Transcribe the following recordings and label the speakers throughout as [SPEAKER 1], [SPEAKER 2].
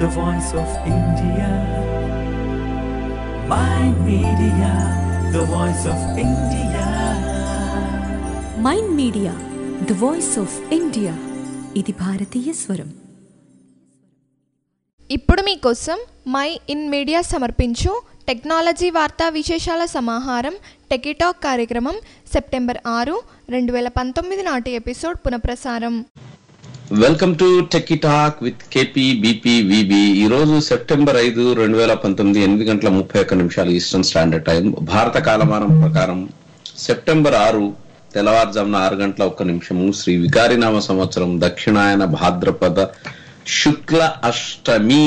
[SPEAKER 1] the voice of India. My media, the voice of India.
[SPEAKER 2] Mind Media the voice of India ఇది భారతీయ స్వరం
[SPEAKER 3] ఇప్పుడు మీకోసం my in media సమర్పించు technology వార్తా విశేషాల సమాహారం టెకిటాక్ కార్యక్రమం సెప్టెంబర్ ఆరు రెండు వేల పంతొమ్మిది నాటి ఎపిసోడ్ పునఃప్రసారం
[SPEAKER 4] welcome to Techie Talk with KP BP VB ఈ రోజు సెప్టెంబర్ ఐదు రెండు వేల పంతొమ్మిది ఎనిమిది గంటల ముప్పై ఒక్క నిమిషాలు ఈస్టర్న్ స్టాండర్డ్ టైం భారత కాలమానం ప్రకారం సెప్టెంబర్ ఆరు తెల్లవారుజామున ఆరు గంటల ఒక్క నిమిషము శ్రీ వికారినామ సంవత్సరం దక్షిణాయన భాద్రపద శుక్ల అష్టమి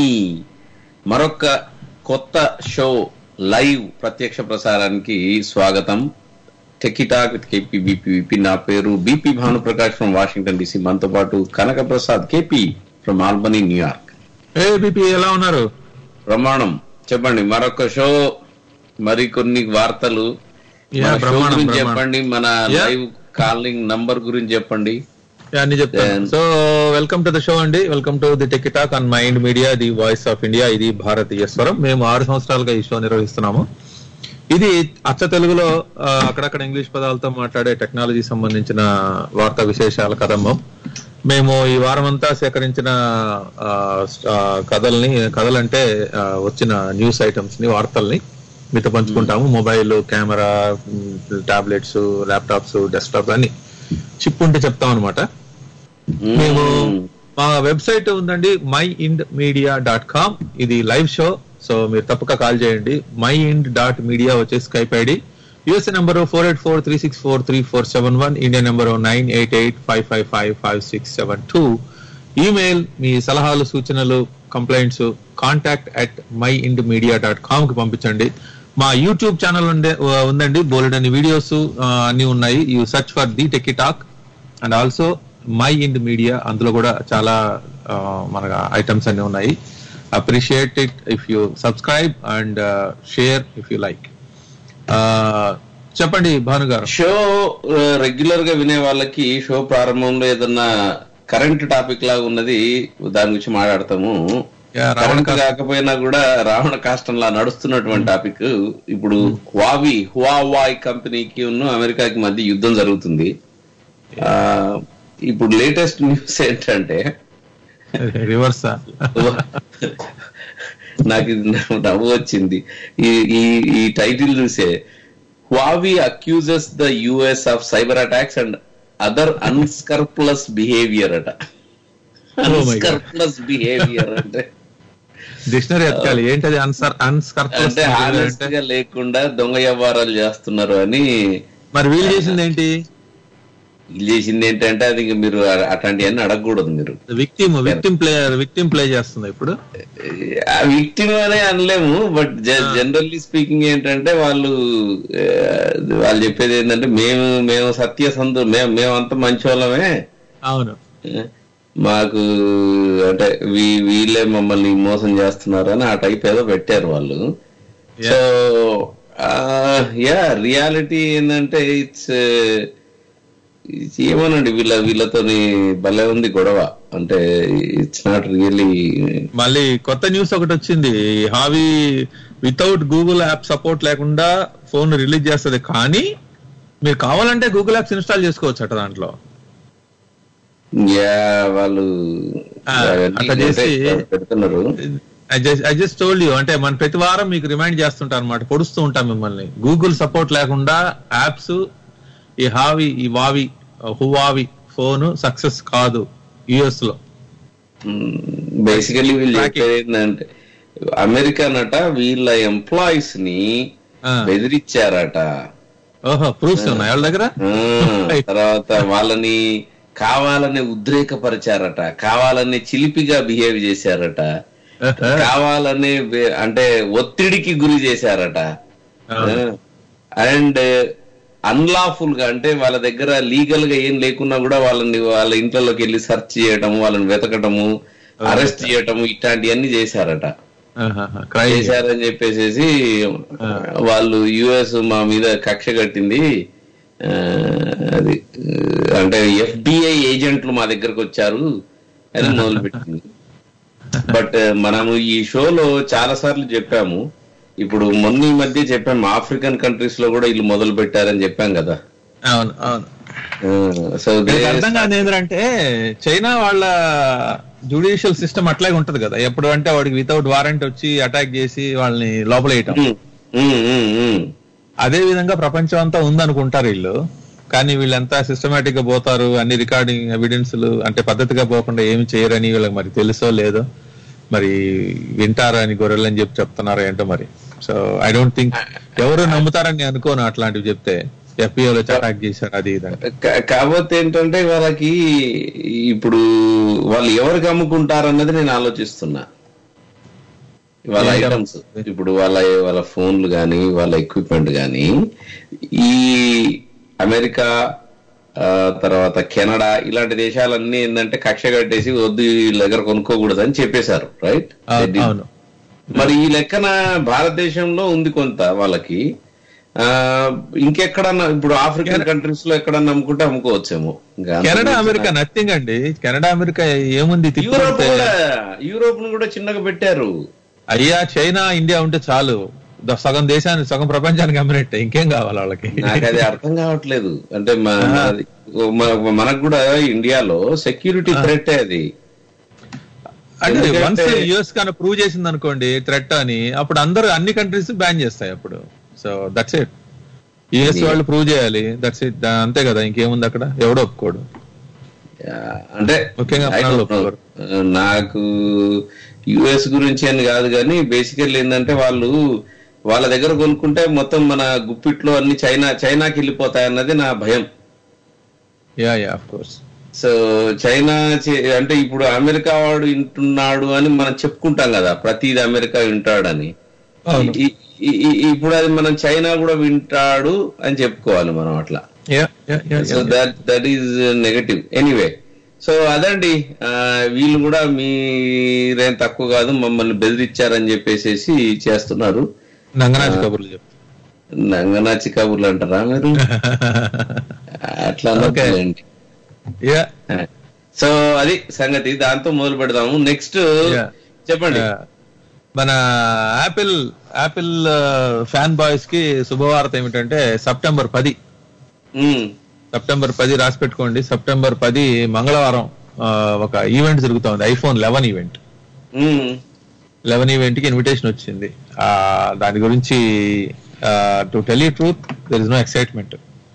[SPEAKER 4] మరొక కొత్త షో లైవ్ ప్రత్యక్ష ప్రసారానికి స్వాగతం Techie Talk with KP BP VP నా పేరు BP Bhanuprakash from Washington DC మనతో పాటు Kanaka Prasad KP from Albany New York
[SPEAKER 5] ఏ బీపీ ఎలా ఉన్నారు
[SPEAKER 4] ప్రమాణం చెప్పండి మరొక షో మరి కొన్ని వార్తలు
[SPEAKER 5] యా,
[SPEAKER 4] మన షో
[SPEAKER 5] బ్రహ్మాండం,
[SPEAKER 4] గురించి
[SPEAKER 5] బ్రహ్మాండం.
[SPEAKER 4] చెప్పండి మన
[SPEAKER 5] యా.
[SPEAKER 4] లైవ్ కాలింగ్ నంబర్ గురించి చెప్పండి
[SPEAKER 5] యా, అన్ని చెప్తాను
[SPEAKER 4] Then-
[SPEAKER 5] so welcome to the show అండి welcome to the tech talk on MyInd Media the voice of India ఇది భారతీయ స్వరం మేము ఆరు సంవత్సరాలుగా ఈ షో నిర్వహిస్తున్నాము ఇది అచ్చ తెలుగులో ఆ, అక్కడక్కడ ఇంగ్లీష్ పదాలతో మాట్లాడే టెక్నాలజీ సంబంధించిన వార్తా విశేషాల కదంబం మేము ఈ వారం అంతా సేకరించిన ఆ, ఆ, కథల్ని కథలంటే ఆ, వచ్చిన న్యూస్ ఐటమ్స్ ని వార్తల్ని మీతో పంచుకుంటాము mobile camera tablets laptops desktop అన్ని చిప్ ఉంటే చెప్తాం అనమాట మేము మా వెబ్సైట్ ఉందండి MyInd Media dot com ఇది లైవ్ షో సో మీరు తప్పక కాల్ చేయండి మై ఇండ్ డాట్ మీడియా వచ్చే Skype ID USA number four eight four three six four three four seven one India number nine eight eight five five five five six seven two email మీ సలహాలు సూచనలు complaints contact at my MyInd Media dot com కి పంపించండి మా YouTube channel ఉండే ఉందండి బోలెడన్ని videos అన్ని ఉన్నాయి you search for the Techie Talk and also MyInd Media అందులో కూడా చాలా ఆ, మన ఐటమ్స్ అన్ని ఉన్నాయి appreciate it if you subscribe and share if you like చెప్పండి భాను గారు
[SPEAKER 4] షో రెగ్యులర్ గా వినే వాళ్ళకి షో ప్రారంభంలో ఏదన్నా కరెంట్ టాపిక్ లాగా ఉన్నది దాని గురించి మాట్లాడతాము
[SPEAKER 5] Yeah, రావణ
[SPEAKER 4] కరెంట్
[SPEAKER 5] కాస్ట-
[SPEAKER 4] కాకపోయినా కూడా రావణ కాష్టంలా నడుస్తున్నటువంటి టాపిక్ ఇప్పుడు హువావి హువావాయ్ కంపెనీకి ఉన్న అమెరికాకి మధ్య యుద్ధం జరుగుతుంది ఆ, ఇప్పుడు లేటెస్ట్ న్యూస్ ఏంటంటే
[SPEAKER 5] రివర్సా
[SPEAKER 4] నాకు ఇది నవ్వు వచ్చింది ఈ ఈ ఈ టైటిల్ చూసే Huawei accuses the US of cyber attacks and other unscrupulous behaviour అట
[SPEAKER 5] Oh my God.
[SPEAKER 4] Unscrupulous behaviour అంటే
[SPEAKER 5] డిక్షనరీ ఎత్తుకాలి ఏంటది అన్సర్ అన్స్కర్ప్లస్
[SPEAKER 4] అంటే హానెస్ట్ గా లేకుండా దొంగ వ్యవహారాలు చేస్తున్నారు అని
[SPEAKER 5] మరి వీళ్ళు చేసింది ఏంటి
[SPEAKER 4] వీళ్ళు చేసింది ఏంటంటే అది ఇంక మీరు అట్లాంటివన్నీ అడగకూడదు మీరు
[SPEAKER 5] victim victim play victim play చేస్తుంది ఇప్పుడు
[SPEAKER 4] ఆ విక్టిమ్ అనే అనలేము బట్ జనరల్లీ స్పీకింగ్ ఏంటంటే వాళ్ళు ఆ, వాళ్ళు చెప్పేది ఏంటంటే మేము మేము సత్యసంధు మేము మేమంతా మంచి వాళ్ళమే
[SPEAKER 5] అవును
[SPEAKER 4] మాకు అంటే వీ- వీళ్ళే మమ్మల్ని మోసం చేస్తున్నారు అని ఆ టైప్ ఏదో పెట్టారు వాళ్ళు సో యా రియాలిటీ ఏంటంటే ఇట్స్ ఏమోనండి వీళ్ళ వీళ్ళతోని భలే ఉంది గొడవ అంటే ఇట్స్ నాట్ రియల్లీ
[SPEAKER 5] మళ్ళీ కొత్త న్యూస్ ఒకటి వచ్చింది Huawei without Google app support లేకుండా ఫోన్ రిలీజ్ చేస్తుంది కానీ మీరు కావాలంటే గూగుల్ యాప్స్ ఇన్స్టాల్ చేసుకోవచ్చు అట దాంట్లో
[SPEAKER 4] యా వాళ్ళు
[SPEAKER 5] ఆ,
[SPEAKER 4] అవన్నీ
[SPEAKER 5] అట్లా చేసి-
[SPEAKER 4] అంటే పెడుతున్నారు
[SPEAKER 5] ఐ జస్ట్ టోల్డ్ యూ అంటే మన ప్రతి వారం మీకు రిమైండ్ చేస్తుంటారు అనమాట పొడుస్తూ ఉంటాం మిమ్మల్ని గూగుల్ సపోర్ట్ లేకుండా యాప్స్ ఈ హావి ఈ వావి హువావి ఫోన్ సక్సెస్ కాదు యుఎస్ లో
[SPEAKER 4] బేసికలీ వీళ్ళు
[SPEAKER 5] Tracking.
[SPEAKER 4] చెప్పేది ఏంటంటే అమెరికన్ అట వీళ్ళ ఎంప్లాయీస్ ని
[SPEAKER 5] ఆ.
[SPEAKER 4] బెదిరించారట
[SPEAKER 5] ఓహో ప్రూఫ్స్ ఉన్నాయి వాళ్ళ దగ్గర
[SPEAKER 4] ఆ, తర్వాత వాళ్ళని కావాలని ఉద్రేకపరిచారట కావాలని చిలిపిగా బిహేవ్ చేశారట కావాలని బే- అంటే ఒత్తిడికి గురి చేశారట
[SPEAKER 5] అవును.
[SPEAKER 4] అండ్ అన్లాఫుల్ గా అంటే వాళ్ళ దగ్గర లీగల్ గా ఏం లేకున్నా కూడా వాళ్ళని వాళ్ళ ఇంట్లోకి వెళ్ళి సెర్చ్ చేయటము వాళ్ళని వెతకటము అరెస్ట్ చేయటము ఇట్లాంటివన్నీ చేశారట
[SPEAKER 5] క్రై
[SPEAKER 4] చేశారని చెప్పేసి వాళ్ళు యుఎస్ మా మీద కక్ష కట్టింది ఆ, అది ఆ, అంటే ఎఫ్డిఐ ఏజెంట్లు మా దగ్గరకు వచ్చారు అని మొదలు పెట్టింది బట్ మనము ఈ షోలో చాలా సార్లు చెప్పాము ఇప్పుడు మొన్న ఈ మధ్య చెప్పాము ఆఫ్రికన్ కంట్రీస్ లో కూడా వీళ్ళు మొదలు పెట్టారని చెప్పాం కదా
[SPEAKER 5] అవును అవును
[SPEAKER 4] సో
[SPEAKER 5] నాకు అర్థం కాదు ఏంటంటే చైనా వాళ్ళ జుడిషియల్ సిస్టమ్ అట్లాగే ఉంటది కదా ఎప్పుడు అంటే వాడికి వితౌట్ వారెంట్ వచ్చి అటాక్ చేసి వాళ్ళని లోపల వేయటం అదే విధంగా ప్రపంచం అంతా ఉందనుకుంటారు వీళ్ళు కానీ వీళ్ళంతా సిస్టమేటిక్ గా పోతారు అన్ని రికార్డింగ్ ఎవిడెన్స్లు అంటే పద్ధతిగా పోకుండా ఏమి చేయరని వీళ్ళకి మరి తెలుసో లేదో మరి వింటారా అని గొర్రెలు అని చెప్పి చెప్తున్నారా ఏంటో మరి సో ఐ డోంట్ థింక్ ఎవరు నమ్ముతారని నేను అనుకోను అట్లాంటివి చెప్తే ఎఫ్పిఓ లో అటాక్ చేశారు అది ఇది అంటే
[SPEAKER 4] కా- కాకపోతే ఏంటంటే వాళ్ళకి ఇప్పుడు వాళ్ళు ఎవరికి అమ్ముకుంటారన్నది నేను ఆలోచిస్తున్నా వాళ్ళ
[SPEAKER 5] ఏంటి
[SPEAKER 4] ఐటమ్స్ ఇప్పుడు వాళ్ళ వాళ్ళ ఫోన్లు కానీ వాళ్ళ ఎక్విప్మెంట్ కానీ ఈ అమెరికా ఆ, తర్వాత కెనడా ఇలాంటి దేశాలన్నీ ఏంటంటే కక్ష కట్టేసి వద్దు వీళ్ళ దగ్గర కొనుక్కోకూడదు అని చెప్పేశారు రైట్
[SPEAKER 5] అవును, అవును
[SPEAKER 4] మరి ఈ లెక్కన భారతదేశంలో ఉంది కొంత వాళ్ళకి ఆ ఇంకెక్కడన్నా ఇప్పుడు ఆఫ్రికన్ కంట్రీస్ లో ఎక్కడన్నా అమ్ముకుంటే అమ్ముకోవచ్చేమో ఇంకా అంతకు
[SPEAKER 5] కెనడా
[SPEAKER 4] మించి
[SPEAKER 5] అమెరికా నథింగ్ అండి కెనడా అమెరికా ఏముంది తిప్పి
[SPEAKER 4] యూరోప్
[SPEAKER 5] కొడితే?
[SPEAKER 4] కూడా యూరోప్ ను కూడా చిన్నగా పెట్టారు
[SPEAKER 5] అయ్యా చైనా ఇండియా ఉంటే చాలు ద- సగం దేశాన్ని సగం ప్రపంచానికి అమ్మినట్టే ఇంకేం కావాలి వాళ్ళకి
[SPEAKER 4] నాకు అది అర్థం కావట్లేదు అంటే మ- మనది- మన- మనకు కూడా ఇండియాలో సెక్యూరిటీ థ్రెట్ అది
[SPEAKER 5] అంటే
[SPEAKER 4] ఎందుకంటే-
[SPEAKER 5] వన్స్ యుఎస్ కానీ ప్రూవ్ చేసింది అనుకోండి థ్రెట్ అని అప్పుడు అందరూ అన్ని కంట్రీస్ బ్యాన్ చేస్తాయి అప్పుడు సో దట్స్ ఇట్ యుఎస్ వాళ్ళు ప్రూవ్ చేయాలి దట్స్ ఇట్ అంతే కదా ఇంకేముంది అక్కడ ఎవడో ఒప్పుకోడు
[SPEAKER 4] యా, అంటే
[SPEAKER 5] ముఖ్యంగా
[SPEAKER 4] I
[SPEAKER 5] మనలో
[SPEAKER 4] don't know.
[SPEAKER 5] ఒప్పుకోరు.
[SPEAKER 4] నాకు యుఎస్ గురించి అని కాదు కానీ బేసికల్ ఏంటంటే వాళ్ళు వాళ్ళ దగ్గర కొనుక్కుంటే మొత్తం మన గుప్పిట్లో అన్ని చైనా చైనాకి వెళ్ళిపోతాయి అన్నది నా భయం
[SPEAKER 5] yeah yeah of course
[SPEAKER 4] so China చే- అంటే ఇప్పుడు అమెరికా వాడు వింటున్నాడు అని మనం చెప్పుకుంటాం కదా ప్రతిది అమెరికా వింటాడని
[SPEAKER 5] అవును.
[SPEAKER 4] ఈ- ఈ- ఈ- ఇప్పుడు అది మనం చైనా కూడా వింటాడు అని చెప్పుకోవాలి మనం అట్లా
[SPEAKER 5] yeah yeah
[SPEAKER 4] so that that is negative anyway so అదండి ఆ, వీళ్ళు కూడా మీరేం తక్కువ కాదు మమ్మల్ని బెదిరించారని చెప్పేసి చేస్తున్నారు
[SPEAKER 5] నంగనాథ్ కబుర్లు చెప్పు
[SPEAKER 4] నంగనాచి కబుర్లు అంటారా మీరు అట్లా
[SPEAKER 5] Okay.
[SPEAKER 4] అనొద్దులేండి.
[SPEAKER 5] యా
[SPEAKER 4] సో అది సంగతి దాంతో మొదలు పెడదాము నెక్స్ట్
[SPEAKER 5] Yeah.
[SPEAKER 4] చెప్పండి
[SPEAKER 5] Yeah. మన యాపిల్ యాపిల్ ఫ్యాన్ బాయ్స్ కి శుభవార్త ఏమిటంటే సెప్టెంబర్ పది
[SPEAKER 4] ఉమ్,
[SPEAKER 5] సెప్టెంబర్ పది రాసి పెట్టుకోండి సెప్టెంబర్ పది మంగళవారం ఆ, ఒక ఈవెంట్ జరుగుతోంది iPhone eleven event
[SPEAKER 4] um.
[SPEAKER 5] Eleven event కి ఇన్విటేషన్ వచ్చింది ఆ దాని గురించి to tell you truth there is no excitement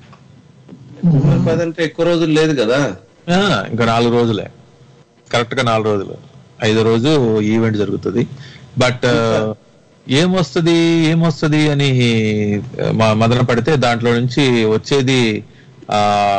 [SPEAKER 4] పదంటే ఎక్కువ రోజులు లేదు కదా
[SPEAKER 5] ఇంకా నాలుగు రోజులే కరెక్ట్ గా నాలుగు రోజులు ఐదో రోజు ఈవెంట్ జరుగుతుంది బట్ ఏమొస్తుంది ఏమొస్తుంది అని మా మదన పడితే దాంట్లో నుంచి వచ్చేది ఆ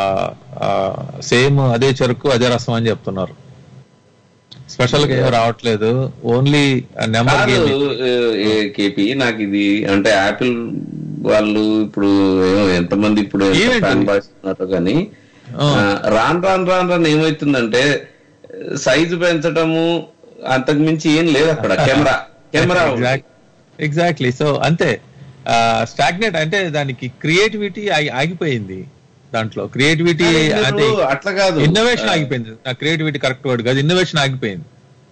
[SPEAKER 5] సేమ్ అదే చెరుకు అదే రసం అని చెప్తున్నారు స్పెషల్ గా ఏం రావట్లేదు ఓన్లీ నెంబర్
[SPEAKER 4] కాదు కేపీ నాకు ఇది అంటే యాపిల్ వాళ్ళు ఇప్పుడు ఏమో ఎంతమంది ఇప్పుడు
[SPEAKER 5] Event
[SPEAKER 4] ఫ్యాన్
[SPEAKER 5] ఇది.
[SPEAKER 4] బాయ్స్ ఉన్నారు కానీ
[SPEAKER 5] ఆ.
[SPEAKER 4] ఆ, రాను రాను రాను రాను ఏమవుతుందంటే సైజు పెంచడము అంతకు మించి ఏం లేదు అక్కడ కెమెరా కెమెరా ఉంది.
[SPEAKER 5] ఎగ్జాక్ట్లీ సో అంతే స్టాగ్నేట్ అంటే దానికి క్రియేటివిటీ ఆగిపోయింది దాంట్లో క్రియేటివిటీ
[SPEAKER 4] కానీ మీరు
[SPEAKER 5] అంటే
[SPEAKER 4] అట్లా కాదు
[SPEAKER 5] ఇన్నోవేషన్ ఆగిపోయింది నా క్రియేటివిటీ కరెక్ట్ వర్డ్ కాదు ఇన్నోవేషన్ ఆగిపోయింది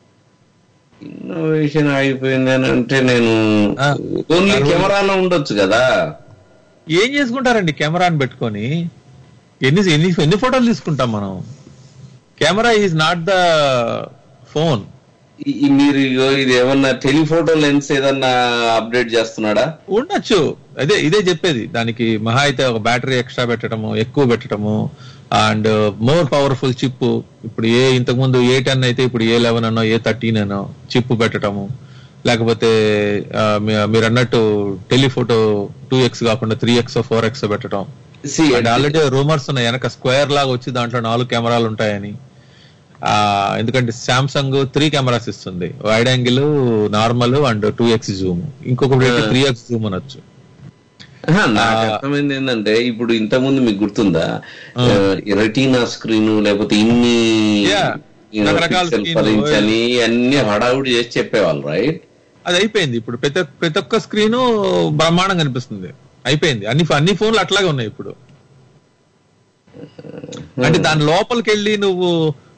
[SPEAKER 4] ఇన్నోవేషన్ ఆగిపోయింది అని అంటే నేను
[SPEAKER 5] ఆ.
[SPEAKER 4] ఓన్లీ
[SPEAKER 5] అరవై-
[SPEAKER 4] కెమెరాలో ఉండొచ్చు కదా
[SPEAKER 5] ఏం చేసుకుంటారండి కెమెరాని పెట్టుకొని ఎన్ని ఎన్ని ఎన్ని ఫోటోలు తీసుకుంటాం మనం camera is not the phone
[SPEAKER 4] ఈ- ఈ మీరు ఇగో ఇది ఏమన్నా టెలిఫోటో లెన్స్ ఏదన్నా అప్డేట్ చేస్తున్నాడా
[SPEAKER 5] ఉండొచ్చు అదే ఇదే చెప్పేది దానికి మహా అయితే ఒక బ్యాటరీ ఎక్స్ట్రా పెట్టడము ఎక్కువ పెట్టడము అండ్ మోర్ పవర్ఫుల్ చిప్ ఇప్పుడు ఏ ఇంతకు ముందు ఏ టెన్ అయితే ఇప్పుడు ఏ లెవెన్ అనో ఏ థర్టీన్ అనో చిప్ పెట్టడము లేకపోతే ఆ, మీ- మీరు అన్నట్టు టెలిఫోటో టూ ఎక్స్ కాకుండా త్రీ ఎక్స్ ఫోర్ ఎక్స్ పెట్టడం
[SPEAKER 4] See,
[SPEAKER 5] అండ్ ఆల్రెడీ రూమర్స్ ఉన్నాయి వెనక స్క్వేర్ లాగా వచ్చి దాంట్లో నాలుగు కెమెరాలు ఉంటాయని ఆ ఎందుకంటే సామ్సంగ్ త్రీ కెమెరాస్ ఇస్తుంది wide angle normal and two X zoom ఇంకొకటి త్రీ ఎక్స్ జూమ్ అనొచ్చు
[SPEAKER 4] ఆహా, నాకు అర్థమైంది ఏంటంటే ఇప్పుడు ఇంత ముందు మీకు గుర్తుందా రెటీనా స్క్రీన్ లేకపోతే ఇన్ని
[SPEAKER 5] Yeah.
[SPEAKER 4] you know,
[SPEAKER 5] రకరకాల
[SPEAKER 4] pixel
[SPEAKER 5] screen,
[SPEAKER 4] per inch అని అన్ని హడావుడి చేసి చెప్పేవాళ్ళు రైట్
[SPEAKER 5] అది అయిపోయింది ఇప్పుడు ప్రతి ఒక్క- ప్రతి ఒక్క స్క్రీన్ బ్రహ్మాండంగా కనిపిస్తుంది అయిపోయింది అన్ని అన్ని ఫోన్లు అట్లాగే ఉన్నాయి ఇప్పుడు అంటే దాని లోపలికి వెళ్ళి నువ్వు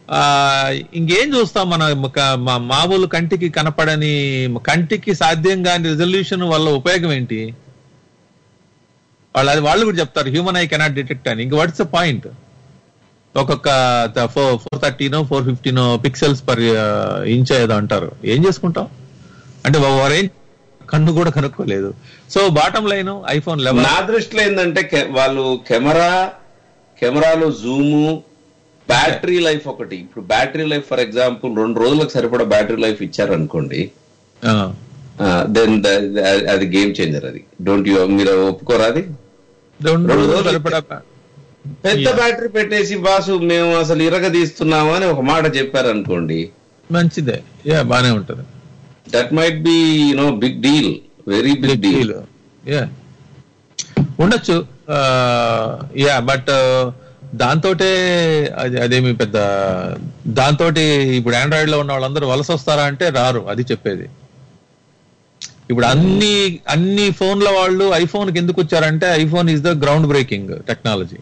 [SPEAKER 5] ఆ ఇంకేం చూస్తాం మన క- మా- మామూలు కంటికి కనపడని కంటికి సాధ్యం కాని రిజల్యూషన్ వల్ల ఉపయోగం ఏంటి వాళ్ళు అది వాళ్ళు కూడా చెప్తారు హ్యూమన్ ఐ కెనాట్ డిటెక్ట్ అని ఇంక వాట్స్ ద పాయింట్ ఒక్కొక్క ఫోర్ ఫోర్ థర్టీనో ఫోర్ ఫిఫ్టీనో పిక్సెల్స్ పర్ ఇంచ్ ఏదో అంటారు ఏం చేసుకుంటాం అంటే వారేం కన్ను కూడా కనుక్కోలేదు so bottom line iPhone eleven
[SPEAKER 4] నా దృష్టిలో ఏంటంటే కె- వాళ్ళు కెమెరా కెమెరాలో జూము బ్యాటరీ లైఫ్ ఒకటి ఇప్పుడు బ్యాటరీ లైఫ్ ఫర్ ఎగ్జాంపుల్ రెండు రోజులకు సరిపడా బ్యాటరీ లైఫ్ ఇచ్చారనుకోండి దెన్ అది గేమ్ చేంజర్ అది డోంట్ యూ మీరు ఒప్పుకోరా అది
[SPEAKER 5] రెండు
[SPEAKER 4] రోజులు
[SPEAKER 5] రోజులు సరిపడా
[SPEAKER 4] పెద్ద బ్యాటరీ పెట్టేసి బాసు మేము అసలు ఇరగ తీస్తున్నాము అని ఒక మాట చెప్పారనుకోండి
[SPEAKER 5] మంచిదే యా బానే ఉంటది
[SPEAKER 4] that might be you know big deal very big deal
[SPEAKER 5] yeah ఉండొచ్చు యా బట్ దాంతోటే అది అదేమి పెద్ద దాంతో ఇప్పుడు ఆండ్రాయిడ్ లో ఉన్న వాళ్ళందరూ వలస వస్తారా అంటే రారు అది చెప్పేది ఇప్పుడు అన్ని అన్ని ఫోన్ల వాళ్ళు ఐఫోన్ కి ఎందుకు వచ్చారంటే iPhone is the ground breaking technology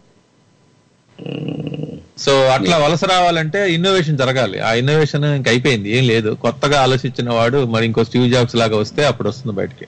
[SPEAKER 5] so అట్లా వలస రావాలంటే ఇన్నోవేషన్ జరగాలి ఆ ఇన్నోవేషన్ ఇంక అయిపోయింది ఏం లేదు కొత్తగా ఆలోచించిన వాడు మరి ఇంకో స్టీవ్ జాబ్స్ లాగా వస్తే అప్పుడు వస్తుంది బయటికి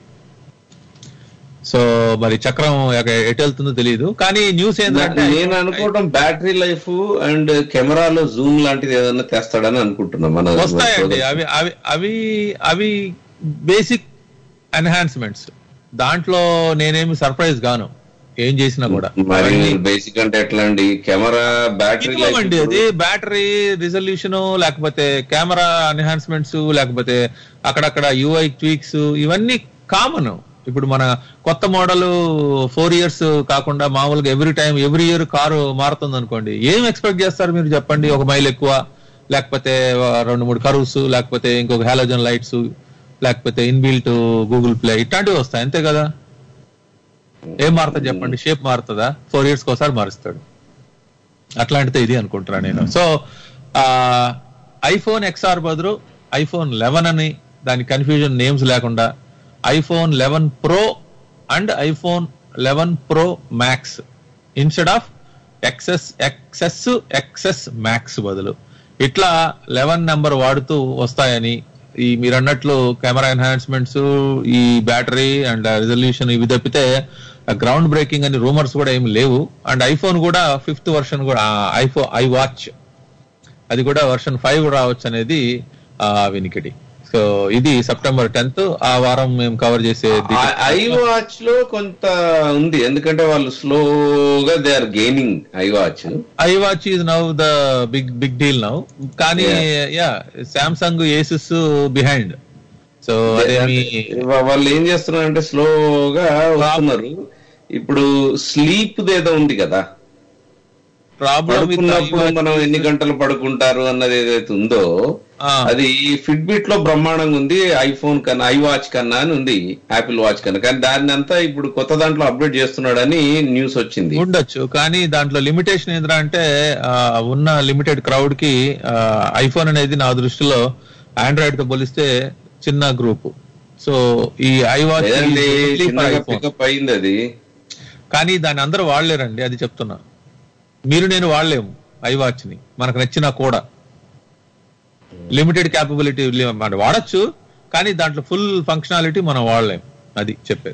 [SPEAKER 5] సో మరి చక్రం ఎక- ఎటు వెళ్తుందో తెలియదు కానీ న్యూస్ ఏంటంటే
[SPEAKER 4] నేను అనుకోవడం బ్యాటరీ లైఫ్ అండ్ కెమెరాలో జూమ్ లాంటిది ఏదైనా తెస్తాడని అనుకుంటున్నా మన
[SPEAKER 5] వస్తాయండి అవి అవి అవి అవి బేసిక్ ఎన్హాన్స్మెంట్స్ దాంట్లో నేనేమి సర్ప్రైజ్ గాను ఏం చేసినా కూడా
[SPEAKER 4] మరి
[SPEAKER 5] అవన్నీ
[SPEAKER 4] బేసిక్ అంటే ఎట్లా అండి కెమెరా బ్యాటరీ
[SPEAKER 5] minimum అండి అది బ్యాటరీ రిజల్యూషన్ లేకపోతే కెమెరా ఎన్హాన్స్మెంట్స్ లేకపోతే అక్కడక్కడ యూఐ ట్వీక్స్ ఇవన్నీ కామన్ ఇప్పుడు మన కొత్త మోడల్ ఫోర్ ఇయర్స్ కాకుండా మామూలుగా every time every year car మారుతుంది అనుకోండి ఏం ఎక్స్పెక్ట్ చేస్తారు మీరు చెప్పండి ఒక మైల్ ఎక్కువ లేకపోతే రెండు మూడు కరువుస్ లేకపోతే ఇంకొక హాలోజన్ లైట్స్ లేకపోతే ఇన్బిల్ట్ గూగుల్ ప్లే ఇట్లాంటివి వస్తాయి అంతే కదా ఏం మారుతుంది చెప్పండి షేప్ మారుతుందా ఫోర్ ఇయర్స్ ఒకసారి మారుస్తాడు అట్లాంటిదే ఇది అనుకుంటున్నా నేను సో ఐఫోన్ ఎక్స్ఆర్ బదులు ఐఫోన్ లెవెన్ అని దాని కన్ఫ్యూజన్ నేమ్స్ లేకుండా iPhone eleven Pro and iPhone eleven Pro Max instead of XS XS XS Max బదులు ఇట్లా లెవెన్ నెంబర్ వాడుతూ వస్తాయని ఈ మీరు అన్నట్లు కెమెరా ఎన్హాన్స్మెంట్స్ ఈ బ్యాటరీ అండ్ రిజల్యూషన్ ఇవి తప్పితే గ్రౌండ్ బ్రేకింగ్ అని రూమర్స్ కూడా ఏమి లేవు అండ్ ఐఫోన్ కూడా ఫిఫ్త్ వర్షన్ కూడా ఐఫో ఐ వాచ్ అది కూడా వర్షన్ ఫైవ్ రావచ్చు అనేది ఆ వినికిడి సో ఇది సెప్టెంబర్ టెన్త్ ఆ వారం మేము కవర్ చేసే
[SPEAKER 4] ఐ వాచ్ లో కొంత ఉంది ఎందుకంటే వాళ్ళు స్లోగా they are gaining iWatch
[SPEAKER 5] iWatch is now the big big deal now కానీ yeah Samsung is behind so అదేమి
[SPEAKER 4] వాళ్ళు ఏం చేస్తున్నారు అంటే స్లోగా వస్తున్నారు ఇప్పుడు స్లీప్ ఏదో ఉంది కదా
[SPEAKER 5] ప్రాబ్లం
[SPEAKER 4] పడుకున్నప్పుడు మనం ఎన్ని గంటలు పడుకుంటారు అన్నది ఏదైతే ఉందో అది ఫిట్బిట్ లో బ్రహ్మాండంగా ఉంది ఐఫోన్ కన్నా ఐ వాచ్ కన్నా అని ఉంది యాపిల్ వాచ్ కన్నా కానీ దాన్ని అంతా ఇప్పుడు కొత్త దాంట్లో అప్డేట్ చేస్తున్నాడని న్యూస్ వచ్చింది
[SPEAKER 5] ఉండొచ్చు కానీ దాంట్లో లిమిటేషన్ ఏంద్రా అంటే ఆ, ఉన్న లిమిటెడ్ క్రౌడ్ కి ఐఫోన్ అనేది నా దృష్టిలో ఆండ్రాయిడ్ తో పోలిస్తే చిన్న గ్రూప్ సో ఈ ఐ వాచ్
[SPEAKER 4] లేదండి చిన్నగా పికప్ అయింది అది
[SPEAKER 5] కానీ దాన్ని అందరూ వాడలేరండి అది చెప్తున్నా మీరు నేను వాడలేము ఐ వాచ్ ని మనకు నచ్చినా కూడా లిమిటెడ్ క్యాపబిలిటీ మనం వాడచ్చు కానీ దాంట్లో ఫుల్ ఫంక్షనాలిటీ మనం వాడలేం అది చెప్పేది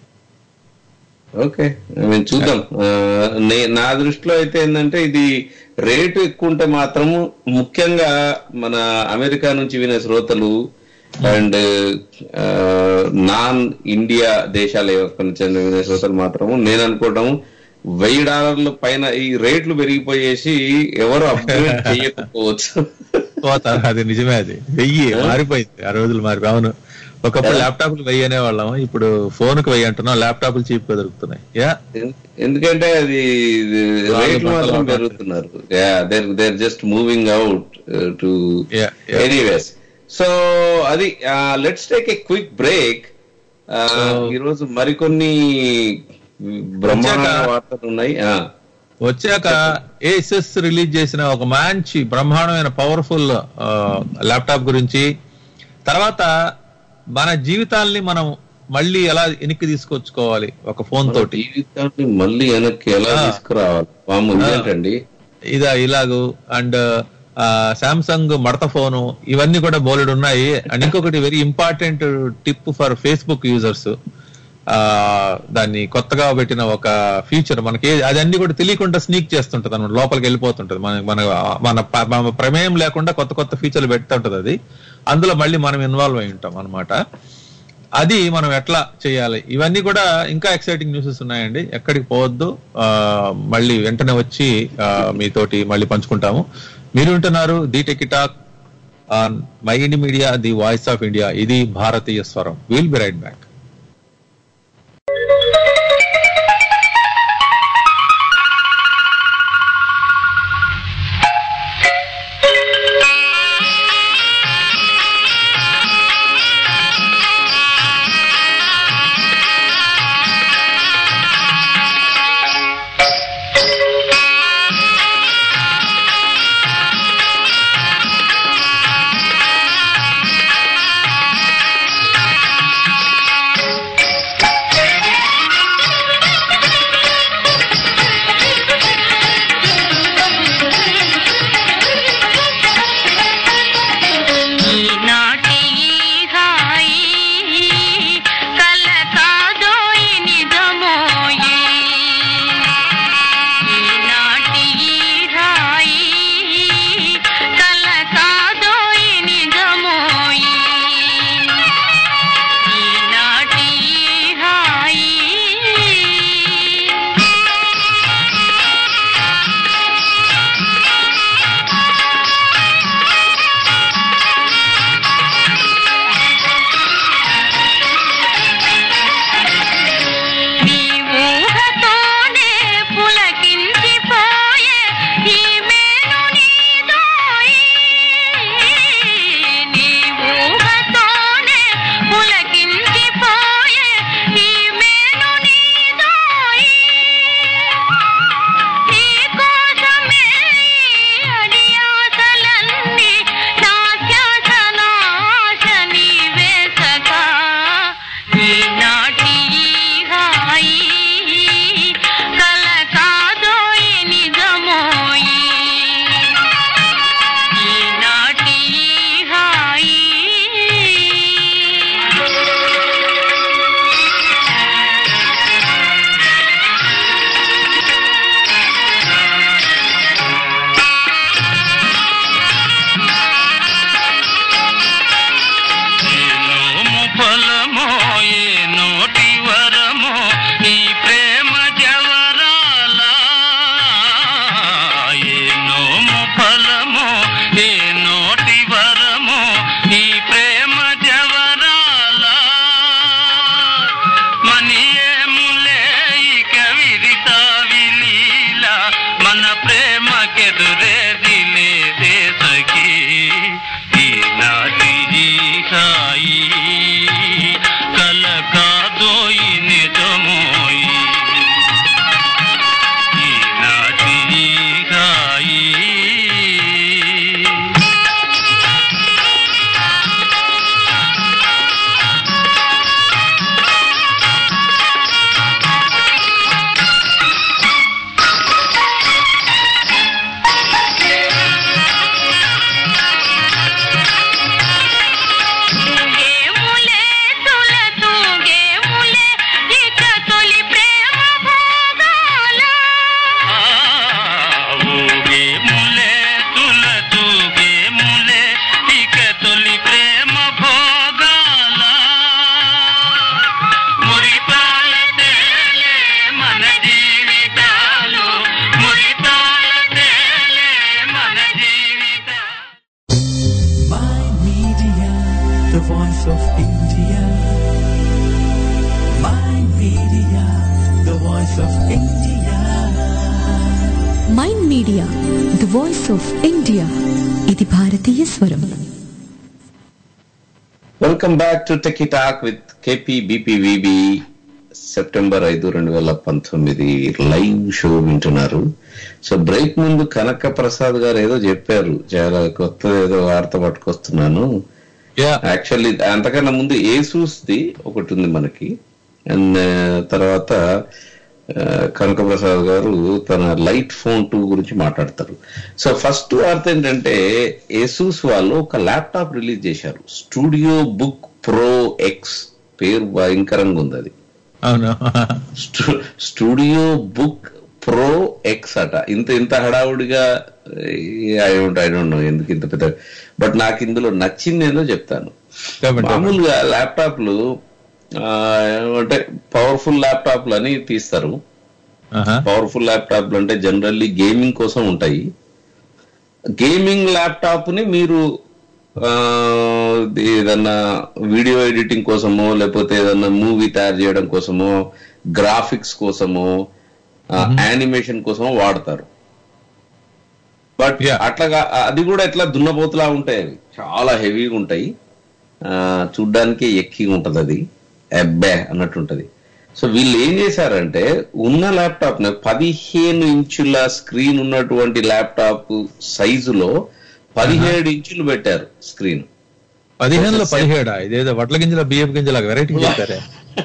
[SPEAKER 4] ఓకే మేము చూద్దాం ఆ, నే- నా దృష్టిలో అయితే ఏంటంటే ఇది రేటు ఎక్కువ ఉంటే మాత్రము ముఖ్యంగా మన అమెరికా నుంచి వినే శ్రోతలు అండ్ నాన్ ఇండియా దేశాల యొక్క నుంచి వినే శ్రోతలు మాత్రము నేను అనుకోవడం వెయ్యి డాలర్ల పైన ఈ రేట్లు పెరిగిపోయేసి ఎవరు అప్గ్రేడ్ చేయకపోవచ్చు
[SPEAKER 5] పోతారు అది నిజమే అది వెయ్యి మారిపోయింది ఆ రోజులు మారి అవును ఒకప్పుడు ల్యాప్టాప్లు వెయ్యి అనేవాళ్ళం ఇప్పుడు ఫోన్ కు వెయ్యి అంటున్నాం ల్యాప్టాప్లు చీప్ గా దొరుకుతున్నాయి యా
[SPEAKER 4] ఎందుకంటే అది రేట్లు మాత్రం
[SPEAKER 5] బట్టలు
[SPEAKER 4] పెరుగుతున్నారు they're just moving out to
[SPEAKER 5] yeah yeah
[SPEAKER 4] anyways so అది let's take a quick break ఈరోజు మరికొన్ని బ్రహ్మాండ
[SPEAKER 5] వచ్చాక-
[SPEAKER 4] వార్తలు ఉన్నాయి ఆ,
[SPEAKER 5] వచ్చాక ఏసెస్ రిలీజ్ చేసిన ఒక మంచి బ్రహ్మాండమైన పవర్ఫుల్ ల్యాప్టాప్ గురించి తర్వాత మన జీవితాల్ని మనం మళ్ళీ ఎలా వెనక్కి తీసుకొచ్చుకోవాలి ఒక ఫోన్ తోటి
[SPEAKER 4] జీవితాన్ని మళ్ళీ వెనక్కి ఎలా
[SPEAKER 5] ఆ.
[SPEAKER 4] తీసుకురావాలి పాము ఏంటండి
[SPEAKER 5] ఇదా ఇలాగు అండ్ సామ్సంగ్ మడత ఫోను ఇవన్నీ కూడా బోలెడు ఉన్నాయి అండ్ ఇంకొకటి very important tip for Facebook users ఆ దాన్ని కొత్తగా పెట్టిన ఒక ఫీచర్ మనకి ఏ- అదన్నీ కూడా తెలియకుండా స్నీక్ చేస్తుంటది అనమాట లోపలికి వెళ్ళిపోతుంటది మన మన మన ప- మన ప్రమేయం లేకుండా కొత్త కొత్త ఫీచర్లు పెడుతుంటది అది అందులో మళ్ళీ మనం ఇన్వాల్వ్ అయి ఉంటాం అన్నమాట అది మనం ఎట్లా చేయాలి ఇవన్నీ కూడా ఇంకా ఎక్సైటింగ్ న్యూసెస్ ఉన్నాయండి ఎక్కడికి పోవద్దు ఆ, మళ్ళీ వెంటనే వచ్చి ఆ, మీతోటి మళ్ళీ పంచుకుంటాము మీరు వింటున్నారు the Techie Talk on MyInd Media the voice of India ఇది భారతీయ స్వరం విల్ బి రైట్ బ్యాక్
[SPEAKER 6] ఈనాటి ఈ హాయి కల కాదోయి నిజమోయి ఈనాటి ఈ హాయి కల కాదోయి నిజమోయి ఈనాటి ఈ హాయి నీ ఊహతోనే పులకించిపోయే ఈ మేను నీదోయి నీ ఊహతోనే పులకించిపోయే ఈ మేను నీదోయి నీ కోసమే ఈ అడియాసలన్నీ నా ధ్యాసనాశ నీవే సఖా ఈనాటి ఈ హాయి కల కాదోయి నిజమోయి ఈనాటి ఈ హాయి
[SPEAKER 7] ఏనోము ఫలమో ఏ నోటి వరమో ఈ ప్రేమ జవరాల ఏనోము ఫలమో ఏ నోటి వరమో ఈ ప్రేమ జవరాల మనియేములే ఇక విరితా విలీల మన ప్రేమకెదురేది లేదే సఖీ ఈనాటి ఈ హాయి కల కాదోయి నిజమోయి ఈనాటి ఈ హాయి
[SPEAKER 6] తూగేములే తుల తూగేములే ఇక తొలి ప్రేమ భోగాల
[SPEAKER 7] ఊగే ములే తుల తూగే ములే ఇక తొలి ప్రేమ భోగాల మురిపాల తేలే మన జీవితాలు మురిపాల తేలే మన జీవితాలు
[SPEAKER 1] My Media, the voice of India. My Media, the voice of India.
[SPEAKER 2] Mind Media the voice of India ఇది భారతీయ స్వరం
[SPEAKER 4] welcome back to Techie Talk with KP BPVB September ఐదు రెండు వేల పంతొమ్మిది లైవ్ షో వింటున్నారు సో బ్రేక్ ముందు కనక ప్రసాద్ గారు ఏదో చెప్పారు చాలా కొత్త ఏదో వార్త పట్టుకొస్తున్నాను
[SPEAKER 5] యా
[SPEAKER 4] యాక్చువల్లీ అంతకన్నా ముందు ఏసూస్ ది ఒకటి ఉంది మనకి అండ్ తర్వాత ఆ, కనకప్రసాద్ గారు తన లైట్ ఫోన్ టూ గురించి మాట్లాడతారు సో ఫస్ట్ వార్త ఏంటంటే ఏసూస్ వాళ్ళు ఒక ల్యాప్టాప్ రిలీజ్ చేశారు స్టూడియో బుక్ ప్రో ఎక్స్ పేరు భయంకరంగా ఉంది అది
[SPEAKER 5] అవును
[SPEAKER 4] స్టూ- స్టూడియో బుక్ ప్రో ఎక్స్ అట ఇంత ఇంత హడావుడిగా I don't I don't know ఎందుకు ఇంత పెద్ద బట్ నాకు ఇందులో నచ్చింది ఏందో చెప్తాను
[SPEAKER 5] చెప్పండి
[SPEAKER 4] మామూలుగా ల్యాప్టాప్లు ఆ, ఏమంటే పవర్ఫుల్ ల్యాప్టాప్లు అని తీస్తారు
[SPEAKER 5] ఆహా.
[SPEAKER 4] పవర్ఫుల్ ల్యాప్టాప్లు అంటే జనరల్లీ గేమింగ్ కోసం ఉంటాయి గేమింగ్ ల్యాప్టాప్ ని మీరు ఆ, ఏదన్నా వీడియో ఎడిటింగ్ కోసమో లేకపోతే ఏదన్నా మూవీ తయారు చేయడం కోసమో గ్రాఫిక్స్ కోసమో యానిమేషన్ కోసమో వాడతారు బట్
[SPEAKER 5] Yeah.
[SPEAKER 4] అట్లాగా అది కూడా ఎట్లా దున్నపోతులా ఉంటాయి అవి చాలా హెవీగా ఉంటాయి ఆ, చూడ్డానికి ఎక్కి ఉంటది అది అబ్బే అన్నట్టు ఉంటది సో వీళ్ళు ఏం చేశారంటే ఉన్న ల్యాప్టాప్ ని పదిహేను ఇంచుల స్క్రీన్ ఉన్నటువంటి ల్యాప్టాప్ సైజులో పదిహేడు ఇంచులు పెట్టారు స్క్రీన్
[SPEAKER 5] పదిహేనులో పదిహేడా ఇదేదో వడ్ల గింజల బియ్యపు గింజల వెరైటీ చెప్పారే